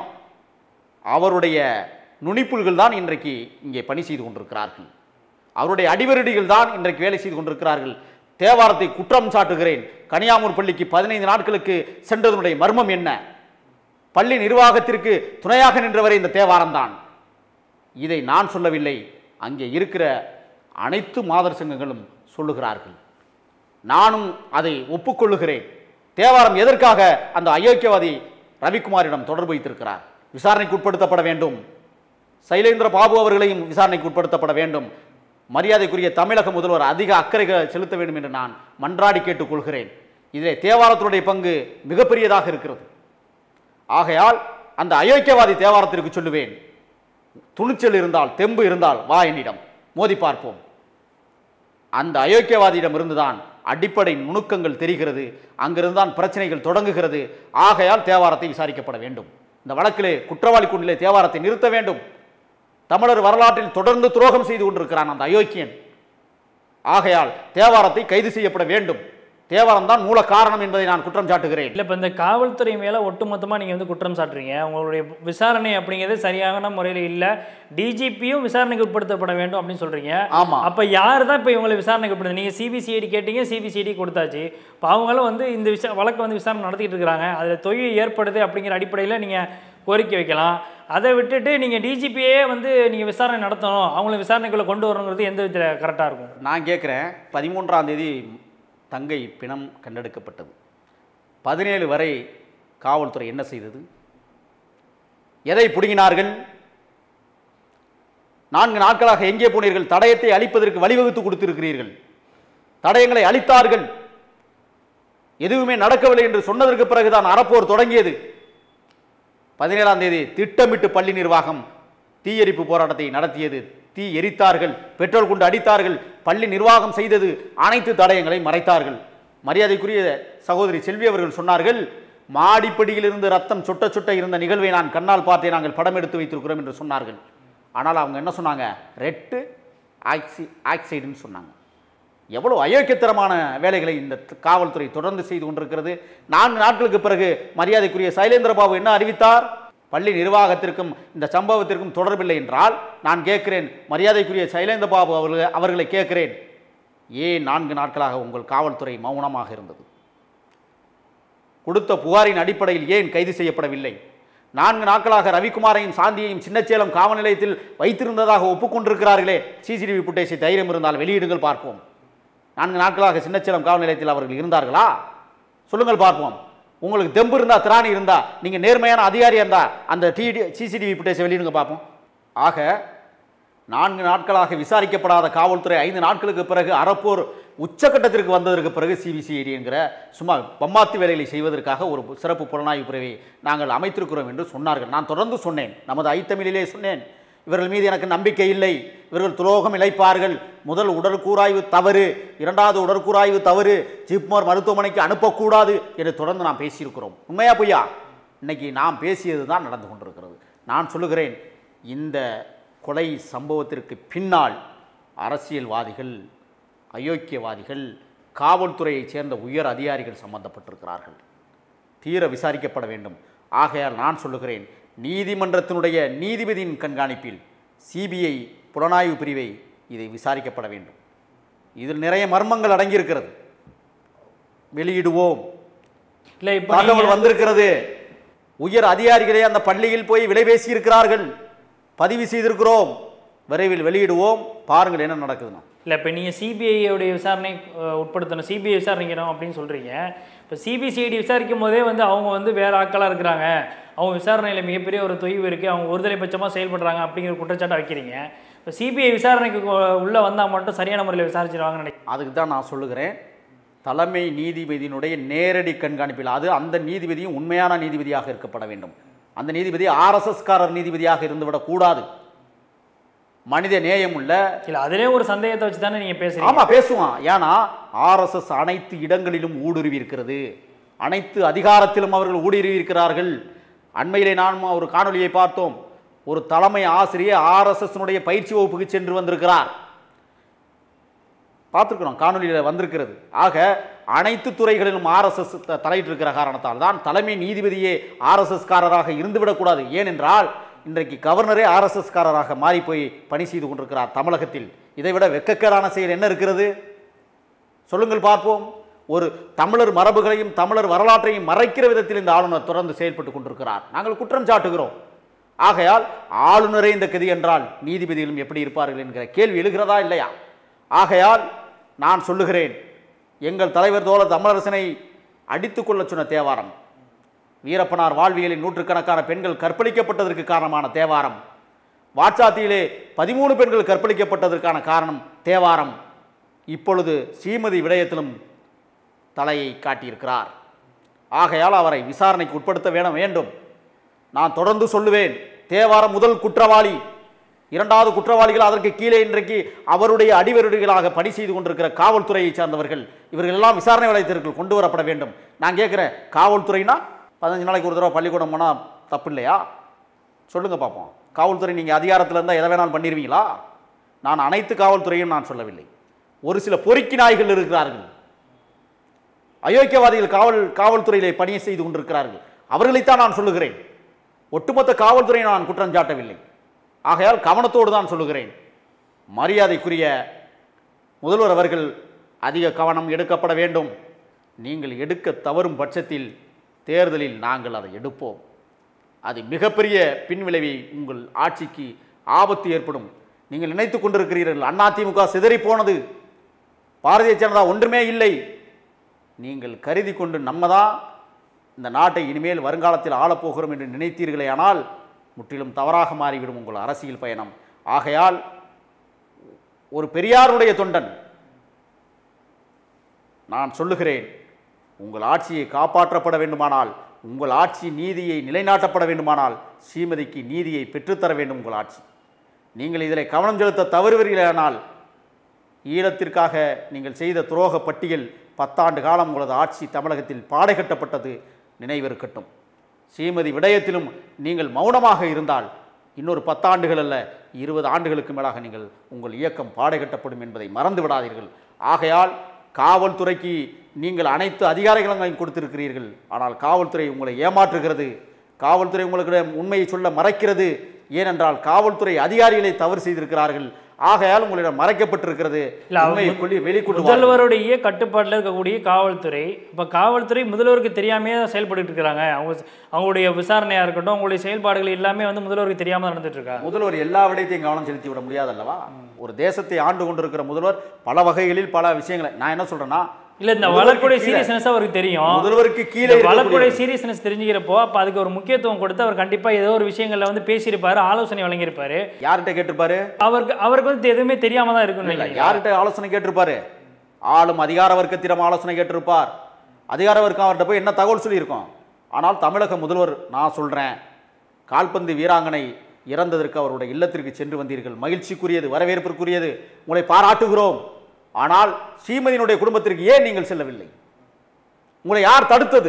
அவருடைய நுனிப்புல்கள் தான் இன்றைக்கு இங்கே பணி செய்து கொண்டிருக்கிறார்கள் அவருடைய அடிவருடிகள் தான் இன்றைக்கு வேலை செய்து கொண்டிருக்கிறார்கள் தேவாரத்தை குற்றம் சாட்டுகிறேன் கனியாமூர் பள்ளிக்கு பதினைந்து நாட்களுக்கு சென்றதனுடைய மர்மம் என்ன பள்ளி நிர்வாகத்திற்கு துணையாக நின்றவரே இந்த தேவாரம் தான் இதை நான் சொல்லவில்லை அங்கே இருக்கிற அனைத்து மாதர் சங்கங்களும் சொல்லுகிறார்கள் நானும் அதை ஒப்புக்கொள்ளுகிறேன் தேவாரம் எதற்காக அந்த அயோக்கியவாதி ரவிக்குமாரிடம் தொடர்பு வைத்திருக்கிறார் விசாரணைக்கு உட்படுத்தப்பட வேண்டும் சைலேந்திர பாபு அவர்களையும் விசாரணைக்கு உட்படுத்தப்பட வேண்டும் மரியாதைக்குரிய தமிழக முதல்வர் அதிக அக்கறை செலுத்த வேண்டும் என்று நான் மன்றாடி கேட்டுக்கொள்கிறேன் இதிலே தேவாரத்தினுடைய பங்கு மிகப்பெரியதாக இருக்கிறது ஆகையால் அந்த அயோக்கியவாதி தேவாரத்திற்கு சொல்லுவேன் துணிச்சல் இருந்தால் தெம்பு இருந்தால் வா என்னிடம் மோதி பார்ப்போம் அந்த அயோக்கியவாதியிடம் இருந்துதான் அடிப்படை நுணுக்கங்கள் தெரிகிறது அங்கிருந்து தான் பிரச்சனைகள் தொடங்குகிறது ஆகையால் தேவாரத்தை விசாரிக்கப்பட வேண்டும் இந்த வழக்கிலே குற்றவாளி குண்டிலே தேவாரத்தை நிறுத்த வேண்டும் தமிழர் வரலாற்றில் தொடர்ந்து துரோகம் செய்து கொண்டிருக்கிறான் அந்த அயோக்கியன் ஆகையால் தேவாரத்தை கைது செய்யப்பட வேண்டும் தேவாரம் தான் மூல காரணம் என்பதை நான் குற்றம் சாட்டுகிறேன் இல்லை இப்போ இந்த காவல்துறை மேலே ஒட்டுமொத்தமாக நீங்கள் வந்து குற்றம் சாட்டுறீங்க உங்களுடைய விசாரணை அப்படிங்கிறது சரியான முறையில் இல்லை டிஜிபியும் விசாரணைக்கு உட்படுத்தப்பட வேண்டும் அப்படின்னு சொல்கிறீங்க ஆமா அப்போ யார் தான் இப்போ இவங்களை விசாரணைக்கு உட்படுது நீங்கள் சிபிசிஐடி கேட்டீங்க சிபிசிஐடி கொடுத்தாச்சு இப்போ அவங்களும் வந்து இந்த விஷயம் வழக்கு வந்து விசாரணை நடத்திட்டு இருக்கிறாங்க அதில் தொய்வு ஏற்படுது அப்படிங்கிற அடிப்படையில் நீங்கள் கோரிக்கை வைக்கலாம் அதை விட்டுட்டு நீங்கள் டிஜிபியே வந்து நீங்கள் விசாரணை நடத்தணும் அவங்கள விசாரணைக்குள்ளே கொண்டு வரணுங்கிறது எந்த விதத்தில் கரெக்டாக இருக்கும் நான் கேட்குறேன் பதிமூன்றாம் தேதி தங்கை பிணம் கண்டெடுக்கப்பட்டது பதினேழு வரை காவல்துறை என்ன செய்தது எதை பிடுங்கினார்கள் நான்கு நாட்களாக எங்கே போனீர்கள் தடயத்தை அழிப்பதற்கு வழிவகுத்து கொடுத்திருக்கிறீர்கள் தடயங்களை அழித்தார்கள் எதுவுமே நடக்கவில்லை என்று சொன்னதற்கு பிறகுதான் அறப்போர் தொடங்கியது பதினேழாம் தேதி திட்டமிட்டு பள்ளி நிர்வாகம் தீயரிப்பு போராட்டத்தை நடத்தியது தீ எரித்தார்கள் பெட்ரோல் கொண்டு அடித்தார்கள் பள்ளி நிர்வாகம் செய்தது அனைத்து தடயங்களை மறைத்தார்கள் மரியாதைக்குரிய சகோதரி செல்வி அவர்கள் சொன்னார்கள் மாடிப்படியிலிருந்து ரத்தம் சொட்ட சொட்ட இருந்த நிகழ்வை நான் கண்ணால் பார்த்தே நாங்கள் படம் எடுத்து வைத்திருக்கிறோம் என்று சொன்னார்கள் ஆனால் அவங்க என்ன சொன்னாங்க ரெட்டு ஆக்சி ஆக்சைடுன்னு சொன்னாங்க எவ்வளவு அயோக்கியத்தரமான வேலைகளை இந்த த- காவல்துறை தொடர்ந்து செய்து கொண்டிருக்கிறது நான்கு நாட்களுக்கு பிறகு மரியாதைக்குரிய சைலேந்திரபாபு என்ன அறிவித்தார் பள்ளி நிர்வாகத்திற்கும் இந்த சம்பவத்திற்கும் தொடர்பில்லை என்றால் நான் கேட்கிறேன் மரியாதைக்குரிய சைலேந்திரபாபு அவர்கள் அவர்களை கேட்கிறேன் ஏன் நான்கு நாட்களாக உங்கள் காவல்துறை மௌனமாக இருந்தது கொடுத்த புகாரின் அடிப்படையில் ஏன் கைது செய்யப்படவில்லை நான்கு நாட்களாக ரவிக்குமாரையும் சாந்தியையும் சின்னச்சேலம் காவல் நிலையத்தில் வைத்திருந்ததாக ஒப்புக்கொண்டிருக்கிறார்களே சிசிடிவி புட்டேஜை தைரியம் இருந்தால் வெளியிடுங்கள் பார்ப்போம் நான்கு நாட்களாக சின்னச்சேலம் காவல் நிலையத்தில் அவர்கள் இருந்தார்களா சொல்லுங்கள் பார்ப்போம் உங்களுக்கு தெம்பு இருந்தா திராணி இருந்தா நீங்க நேர்மையான அதிகாரியா இருந்தா அந்த டிடி சிசிடிவி புட்டேஜை வெளியிடுங்க பார்ப்போம் ஆக நான்கு நாட்களாக விசாரிக்கப்படாத காவல்துறை ஐந்து நாட்களுக்கு பிறகு அறப்போர் உச்சக்கட்டத்திற்கு வந்ததற்கு பிறகு சிபிசிஐடி என்கிற சும்மா பம்மாத்து வேலைகளை செய்வதற்காக ஒரு சிறப்பு புலனாய்வு பிரிவை நாங்கள் அமைத்திருக்கிறோம் என்று சொன்னார்கள் நான் தொடர்ந்து சொன்னேன் நமது ஐத்தமிழிலே சொன்னேன் இவர்கள் மீது எனக்கு நம்பிக்கை இல்லை இவர்கள் துரோகம் இழைப்பார்கள் முதல் உடற்கூறாய்வு தவறு இரண்டாவது உடற்கூறாய்வு தவறு ஜிப்மர் மருத்துவமனைக்கு அனுப்பக்கூடாது என்று தொடர்ந்து நாம் பேசியிருக்கிறோம் உண்மையா பொய்யா இன்னைக்கு நாம் பேசியது தான் நடந்து கொண்டிருக்கிறது நான் சொல்லுகிறேன் இந்த கொலை சம்பவத்திற்கு பின்னால் அரசியல்வாதிகள் அயோக்கியவாதிகள் காவல்துறையைச் சேர்ந்த உயர் அதிகாரிகள் சம்பந்தப்பட்டிருக்கிறார்கள் தீர விசாரிக்கப்பட வேண்டும் ஆகையால் நான் சொல்லுகிறேன் நீதிமன்றத்தினுடைய நீதிபதியின் கண்காணிப்பில் சிபிஐ புலனாய்வு பிரிவை இதை விசாரிக்கப்பட வேண்டும் இதில் நிறைய மர்மங்கள் அடங்கியிருக்கிறது வெளியிடுவோம் இல்லை இப்போ தகவல் வந்திருக்கிறது உயர் அதிகாரிகளே அந்த பள்ளியில் போய் விலை பேசியிருக்கிறார்கள் பதிவு செய்திருக்கிறோம் விரைவில் வெளியிடுவோம் பாருங்கள் என்ன நடக்குதுன்னு இல்லை இப்போ நீங்கள் சிபிஐயோடைய விசாரணை அஹ், உட்படுத்தணும் சிபிஐ விசாரணைக்கணும் அப்படின்னு சொல்கிறீங்க இப்போ சிபிசிஐடி விசாரிக்கும் போதே வந்து அவங்க வந்து வேற ஆட்களாக இருக்கிறாங்க அவங்க விசாரணையில் மிகப்பெரிய ஒரு தொய்வு இருக்குது அவங்க ஒருதலை பட்சமாக செயல்படுறாங்க அப்படிங்கிற குற்றச்சாட்டை வைக்கிறீங்க இப்போ சிபிஐ விசாரணைக்கு உள்ளே வந்தால் மட்டும் சரியான முறையில் விசாரிச்சிருவாங்கன்னு நினைக்கிறேன் அதுக்கு தான் நான் சொல்லுகிறேன் தலைமை நீதிபதியினுடைய நேரடி கண்காணிப்பில் அது அந்த நீதிபதியும் உண்மையான நீதிபதியாக இருக்கப்பட வேண்டும் அந்த நீதிபதி ஆர்எஸ்எஸ்காரர் நீதிபதியாக இருந்துவிடக்கூடாது மனித நேயம் உள்ள இல்லை அதிலே ஒரு சந்தேகத்தை வச்சு தானே நீங்கள் பேசுகிறீங்க ஆமா பேசுவான் ஏன்னா ஆர்எஸ்எஸ் அனைத்து இடங்களிலும் ஊடுருவி இருக்கிறது அனைத்து அதிகாரத்திலும் அவர்கள் ஊடுருவி இருக்கிறார்கள் அண்மையிலே நாம் ஒரு காணொளியை பார்த்தோம் ஒரு தலைமை ஆசிரியர் ஆர்எஸ்எஸ்னுடைய பயிற்சி வகுப்புக்கு சென்று வந்திருக்கிறார் பார்த்துருக்கிறோம் காணொலியில் வந்திருக்கிறது ஆக அனைத்து துறைகளிலும் ஆர்எஸ்எஸ் தலையிட்டிருக்கிற காரணத்தால் தான் தலைமை நீதிபதியே ஆர்எஸ்எஸ் காரராக இருந்துவிடக்கூடாது ஏனென்றால் இன்றைக்கு கவர்னரே ஆர்எஸ்எஸ் காரராக மாறி போய் பணி செய்து கொண்டிருக்கிறார் தமிழகத்தில் இதைவிட வெட்கக்கேடான செயல் என்ன இருக்கிறது சொல்லுங்கள் பார்ப்போம் ஒரு தமிழர் மரபுகளையும் தமிழர் வரலாற்றையும் மறைக்கிற விதத்தில் இந்த ஆளுநர் தொடர்ந்து செயல்பட்டு கொண்டிருக்கிறார் நாங்கள் குற்றம் சாட்டுகிறோம் ஆகையால் ஆளுநரே இந்த கதி என்றால் நீதிபதிகளும் எப்படி இருப்பார்கள் என்கிற கேள்வி எழுகிறதா இல்லையா ஆகையால் நான் சொல்லுகிறேன் எங்கள் தலைவர் தோழர் தமிழரசனை அடித்துக் கொள்ளச் சொன்ன தேவாரம் வீரப்பனார் வாழ்வியலில் நூற்றுக்கணக்கான பெண்கள் கற்பழிக்கப்பட்டதற்கு காரணமான தேவாரம் வாட்சாத்தியிலே பதிமூணு பெண்கள் கற்பழிக்கப்பட்டதற்கான காரணம் தேவாரம் இப்பொழுது ஸ்ரீமதி விடயத்திலும் தலையை காட்டியிருக்கிறார் ஆகையால் அவரை விசாரணைக்கு உட்படுத்த வேண வேண்டும் நான் தொடர்ந்து சொல்லுவேன் தேவாரம் முதல் குற்றவாளி இரண்டாவது குற்றவாளிகள் அதற்கு கீழே இன்றைக்கு அவருடைய அடிவருடிகளாக பணி செய்து கொண்டிருக்கிற காவல்துறையைச் சார்ந்தவர்கள் இவர்கள் எல்லாம் விசாரணை வளையத்திற்குள் கொண்டு வரப்பட வேண்டும் நான் கேட்குறேன் காவல்துறைனா பதினஞ்சு நாளைக்கு ஒரு தடவை பள்ளிக்கூடம் போனால் தப்பு இல்லையா சொல்லுங்க பார்ப்போம் காவல்துறை நீங்கள் அதிகாரத்தில் இருந்தால் எதை வேணாலும் பண்ணிடுவீங்களா நான் அனைத்து காவல்துறையும் நான் சொல்லவில்லை ஒரு சில பொறுக்கி நாய்கள் இருக்கிறார்கள் அயோக்கியவாதிகள் காவல் காவல்துறையிலே பணியை செய்து கொண்டிருக்கிறார்கள் அவர்களைத்தான் நான் சொல்லுகிறேன் ஒட்டுமொத்த காவல்துறையை நான் குற்றம் சாட்டவில்லை ஆகையால் கவனத்தோடு தான் சொல்லுகிறேன் மரியாதைக்குரிய முதல்வர் அவர்கள் அதிக கவனம் எடுக்கப்பட வேண்டும் நீங்கள் எடுக்க தவறும் பட்சத்தில் தேர்தலில் நாங்கள் அதை எடுப்போம் அது மிகப்பெரிய பின்விளைவை உங்கள் ஆட்சிக்கு ஆபத்து ஏற்படும் நீங்கள் நினைத்து கொண்டிருக்கிறீர்கள் அதிமுக சிதறி போனது பாரதிய ஜனதா ஒன்றுமே இல்லை நீங்கள் கருதி கொண்டு நம்ம தான் இந்த நாட்டை இனிமேல் வருங்காலத்தில் ஆளப்போகிறோம் என்று நினைத்தீர்களே ஆனால் முற்றிலும் தவறாக மாறிவிடும் உங்கள் அரசியல் பயணம் ஆகையால் ஒரு பெரியாருடைய தொண்டன் நான் சொல்லுகிறேன் உங்கள் ஆட்சியை காப்பாற்றப்பட வேண்டுமானால் உங்கள் ஆட்சி நீதியை நிலைநாட்டப்பட வேண்டுமானால் ஸ்ரீமதிக்கு நீதியை பெற்றுத்தர வேண்டும் உங்கள் ஆட்சி நீங்கள் இதில் கவனம் செலுத்த தவறுவீர்களானால் ஈழத்திற்காக நீங்கள் செய்த துரோக பட்டியல் பத்தாண்டு காலம் உங்களது ஆட்சி தமிழகத்தில் பாடை கட்டப்பட்டது நினைவிருக்கட்டும் ஸ்ரீமதி விடயத்திலும் நீங்கள் மௌனமாக இருந்தால் இன்னொரு பத்தாண்டுகள் அல்ல இருபது ஆண்டுகளுக்கு மேலாக நீங்கள் உங்கள் இயக்கம் பாடை கட்டப்படும் என்பதை மறந்து விடாதீர்கள் ஆகையால் காவல்துறைக்கு நீங்கள் அனைத்து அதிகாரிகளையும் கொடுத்திருக்கிறீர்கள் ஆனால் காவல்துறை உங்களை ஏமாற்றுகிறது காவல்துறை உங்களுக்கு உண்மையை சொல்ல மறைக்கிறது ஏனென்றால் காவல்துறை அதிகாரிகளை தவறு செய்திருக்கிறார்கள் ஆகையால் உங்களிடம் மறைக்கப்பட்டிருக்கிறது இல்ல, அவர் உண்மையை கொள்ளி வெளிக்கொண்டு வாருங்கள். முதல்வருடைய கட்டுப்பாட்டில் இருக்கக்கூடிய காவல்துறை இப்போ காவல்துறை முதல்வருக்கு தெரியாமையே தான் செயல்பட்டு இருக்கிறாங்க அவங்க அவங்களுடைய விசாரணையாக இருக்கட்டும் அவங்களுடைய செயல்பாடுகள் எல்லாமே வந்து முதல்வருக்கு தெரியாமல் நடந்துட்டு இருக்கா முதல்வர் எல்லா விடயத்தையும் கவனம் செலுத்தி விட முடியாதல்லவா ஒரு தேசத்தை ஆண்டு கொண்டிருக்கிற முதல்வர் பல வகைகளில் பல விஷயங்களை நான் என்ன சொல்றேன்னா இல்ல இந்த முதல்வருக்கு வழக்குடைய கீழே- சீரியஸ்னஸ் அவருக்கு தெரியும் முதல்வருக்கு கீழே இந்த வழக்குடைய இருக்கக்கூடிய- சீரியஸ்னஸ் தெரிஞ்சுக்கிறப்போ அப்போ அதுக்கு ஒரு முக்கியத்துவம் கொடுத்து அவர் கண்டிப்பா ஏதோ ஒரு விஷயங்கள்ல வந்து பேசியிருப்பாரு ஆலோசனை வழங்கியிருப்பாரு யார்கிட்ட கேட்டிருப்பாரு அவருக்கு அவருக்கு வந்து எதுவுமே தெரியாம தான் இருக்குன்னு இல்ல, நினைக்கிறேன் யார்கிட்ட ஆலோசனை கேட்டிருப்பாரு ஆளும் அதிகார வர்க்கத்திடம் ஆலோசனை கேட்டிருப்பார் அதிகார வர்க்கம் அவர்கிட்ட போய் என்ன தகவல் சொல்லியிருக்கோம் ஆனால் தமிழக முதல்வர் நான் சொல்றேன் கால்பந்து வீராங்கனை இறந்ததற்கு அவருடைய இல்லத்திற்கு சென்று வந்தீர்கள் மகிழ்ச்சிக்குரியது வரவேற்பிற்குரியது உங்களை பாராட்டுகிறோம் ஆனால் ஸ்ரீமதியினுடைய குடும்பத்திற்கு ஏன் நீங்கள் செல்லவில்லை உங்களை யார் தடுத்தது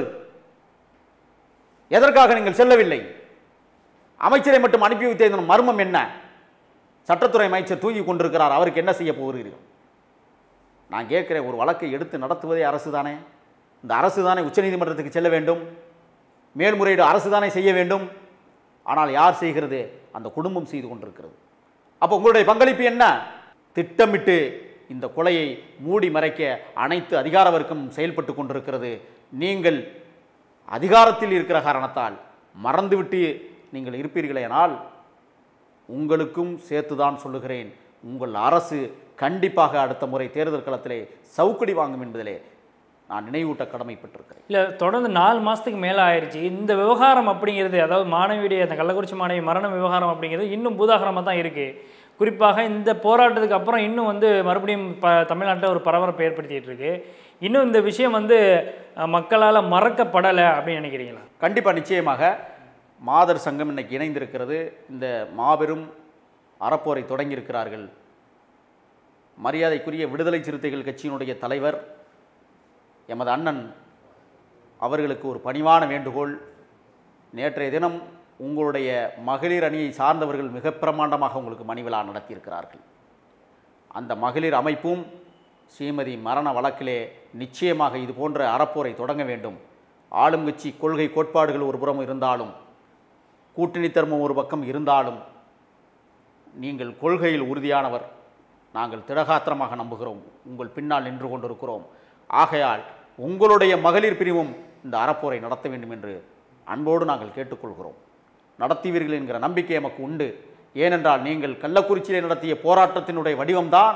எதற்காக நீங்கள் செல்லவில்லை அமைச்சரை மட்டும் அனுப்பி வைத்த இதன் மர்மம் என்ன சட்டத்துறை அமைச்சர் தூங்கி கொண்டிருக்கிறார் அவருக்கு என்ன செய்ய போகிறீர்கள் நான் கேட்கிறேன் ஒரு வழக்கை எடுத்து நடத்துவதே அரசு தானே இந்த அரசு தானே உச்சநீதிமன்றத்துக்கு செல்ல வேண்டும் மேல்முறையீடு அரசு தானே செய்ய வேண்டும் ஆனால் யார் செய்கிறது அந்த குடும்பம் செய்து கொண்டிருக்கிறது அப்போ உங்களுடைய பங்களிப்பு என்ன திட்டமிட்டு இந்த கொலையை மூடி மறைக்க அனைத்து அதிகார வர்க்கம் செயல்பட்டு கொண்டிருக்கிறது நீங்கள் அதிகாரத்தில் இருக்கிற காரணத்தால் மறந்துவிட்டு நீங்கள் இருப்பீர்களேனால் உங்களுக்கும் சேர்த்துதான் சொல்லுகிறேன் உங்கள் அரசு கண்டிப்பாக அடுத்த முறை தேர்தல் களத்திலே சவுக்கடி வாங்கும் என்பதிலே நான் நினைவூட்ட கடமைப்பட்டிருக்கிறேன் இல்ல தொடர்ந்து நாலு மாசத்துக்கு மேல ஆயிருச்சு இந்த விவகாரம் அப்படிங்கிறது அதாவது மாணவியுடைய அந்த கள்ளக்குறிச்சி மாணவி மரண விவகாரம் அப்படிங்கிறது இன்னும் பூதாகரமாக தான் இருக்கு குறிப்பாக இந்த போராட்டத்துக்கு அப்புறம் இன்னும் வந்து மறுபடியும் ப தமிழ்நாட்டில் ஒரு பரபரப்பை ஏற்படுத்திட்டு இருக்கு இன்னும் இந்த விஷயம் வந்து மக்களால் மறக்கப்படலை அப்படின்னு நினைக்கிறீங்களா கண்டிப்பாக நிச்சயமாக மாதர் சங்கம் இன்னைக்கு இணைந்திருக்கிறது இந்த மாபெரும் அறப்போரை தொடங்கியிருக்கிறார்கள் மரியாதைக்குரிய விடுதலை சிறுத்தைகள் கட்சியினுடைய தலைவர் எமது அண்ணன் அவர்களுக்கு ஒரு பணிவான வேண்டுகோள் நேற்றைய தினம் உங்களுடைய மகளிர் அணியை சார்ந்தவர்கள் மிக பிரமாண்டமாக உங்களுக்கு மணிவிழா நடத்தியிருக்கிறார்கள் அந்த மகளிர் அமைப்பும் ஸ்ரீமதி மரண வழக்கிலே நிச்சயமாக இது போன்ற அறப்போரை தொடங்க வேண்டும் ஆளுங்கட்சி கொள்கை கோட்பாடுகள் ஒரு புறம் இருந்தாலும் கூட்டணி தர்மம் ஒரு பக்கம் இருந்தாலும் நீங்கள் கொள்கையில் உறுதியானவர் நாங்கள் திடகாத்திரமாக நம்புகிறோம் உங்கள் பின்னால் நின்று கொண்டிருக்கிறோம் ஆகையால் உங்களுடைய மகளிர் பிரிவும் இந்த அறப்போரை நடத்த வேண்டும் என்று அன்போடு நாங்கள் கேட்டுக்கொள்கிறோம் நடத்துவீர்கள் என்கிற நம்பிக்கை எமக்கு உண்டு ஏனென்றால் நீங்கள் கள்ளக்குறிச்சியிலே நடத்திய போராட்டத்தினுடைய வடிவம்தான்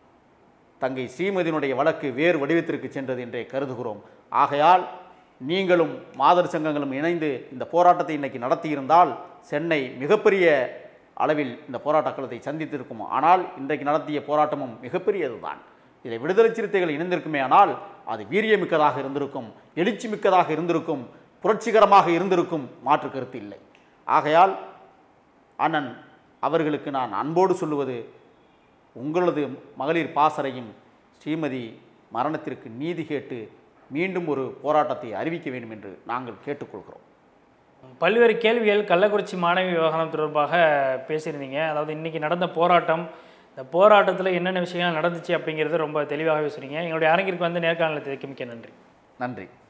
தங்கை ஸ்ரீமதியினுடைய வழக்கு வேறு வடிவத்திற்கு சென்றது என்றே கருதுகிறோம் ஆகையால் நீங்களும் மாதர் சங்கங்களும் இணைந்து இந்த போராட்டத்தை இன்னைக்கு நடத்தியிருந்தால் சென்னை மிகப்பெரிய அளவில் இந்த போராட்ட களத்தை சந்தித்திருக்கும் ஆனால் இன்றைக்கு நடத்திய போராட்டமும் மிகப்பெரியதுதான் இதில் விடுதலை சிறுத்தைகள் இணைந்திருக்குமே ஆனால் அது வீரியமிக்கதாக இருந்திருக்கும் எழுச்சி மிக்கதாக இருந்திருக்கும் புரட்சிகரமாக இருந்திருக்கும் மாற்று கருத்து இல்லை ஆகையால் அண்ணன் அவர்களுக்கு நான் அன்போடு சொல்லுவது உங்களது மகளிர் பாசறையும் ஸ்ரீமதி மரணத்திற்கு நீதி கேட்டு மீண்டும் ஒரு போராட்டத்தை அறிவிக்க வேண்டும் என்று நாங்கள் கேட்டுக்கொள்கிறோம் பல்வேறு கேள்விகள் கள்ளக்குறிச்சி மாணவி விவகாரம் தொடர்பாக பேசியிருந்தீங்க அதாவது இன்னைக்கு நடந்த போராட்டம் இந்த போராட்டத்தில் என்னென்ன விஷயங்கள் நடந்துச்சு அப்படிங்கிறது ரொம்ப தெளிவாகவே சொன்னீங்க எங்களுடைய அரங்கிற்கு வந்து நேர்காணலத்தை மிக்க நன்றி நன்றி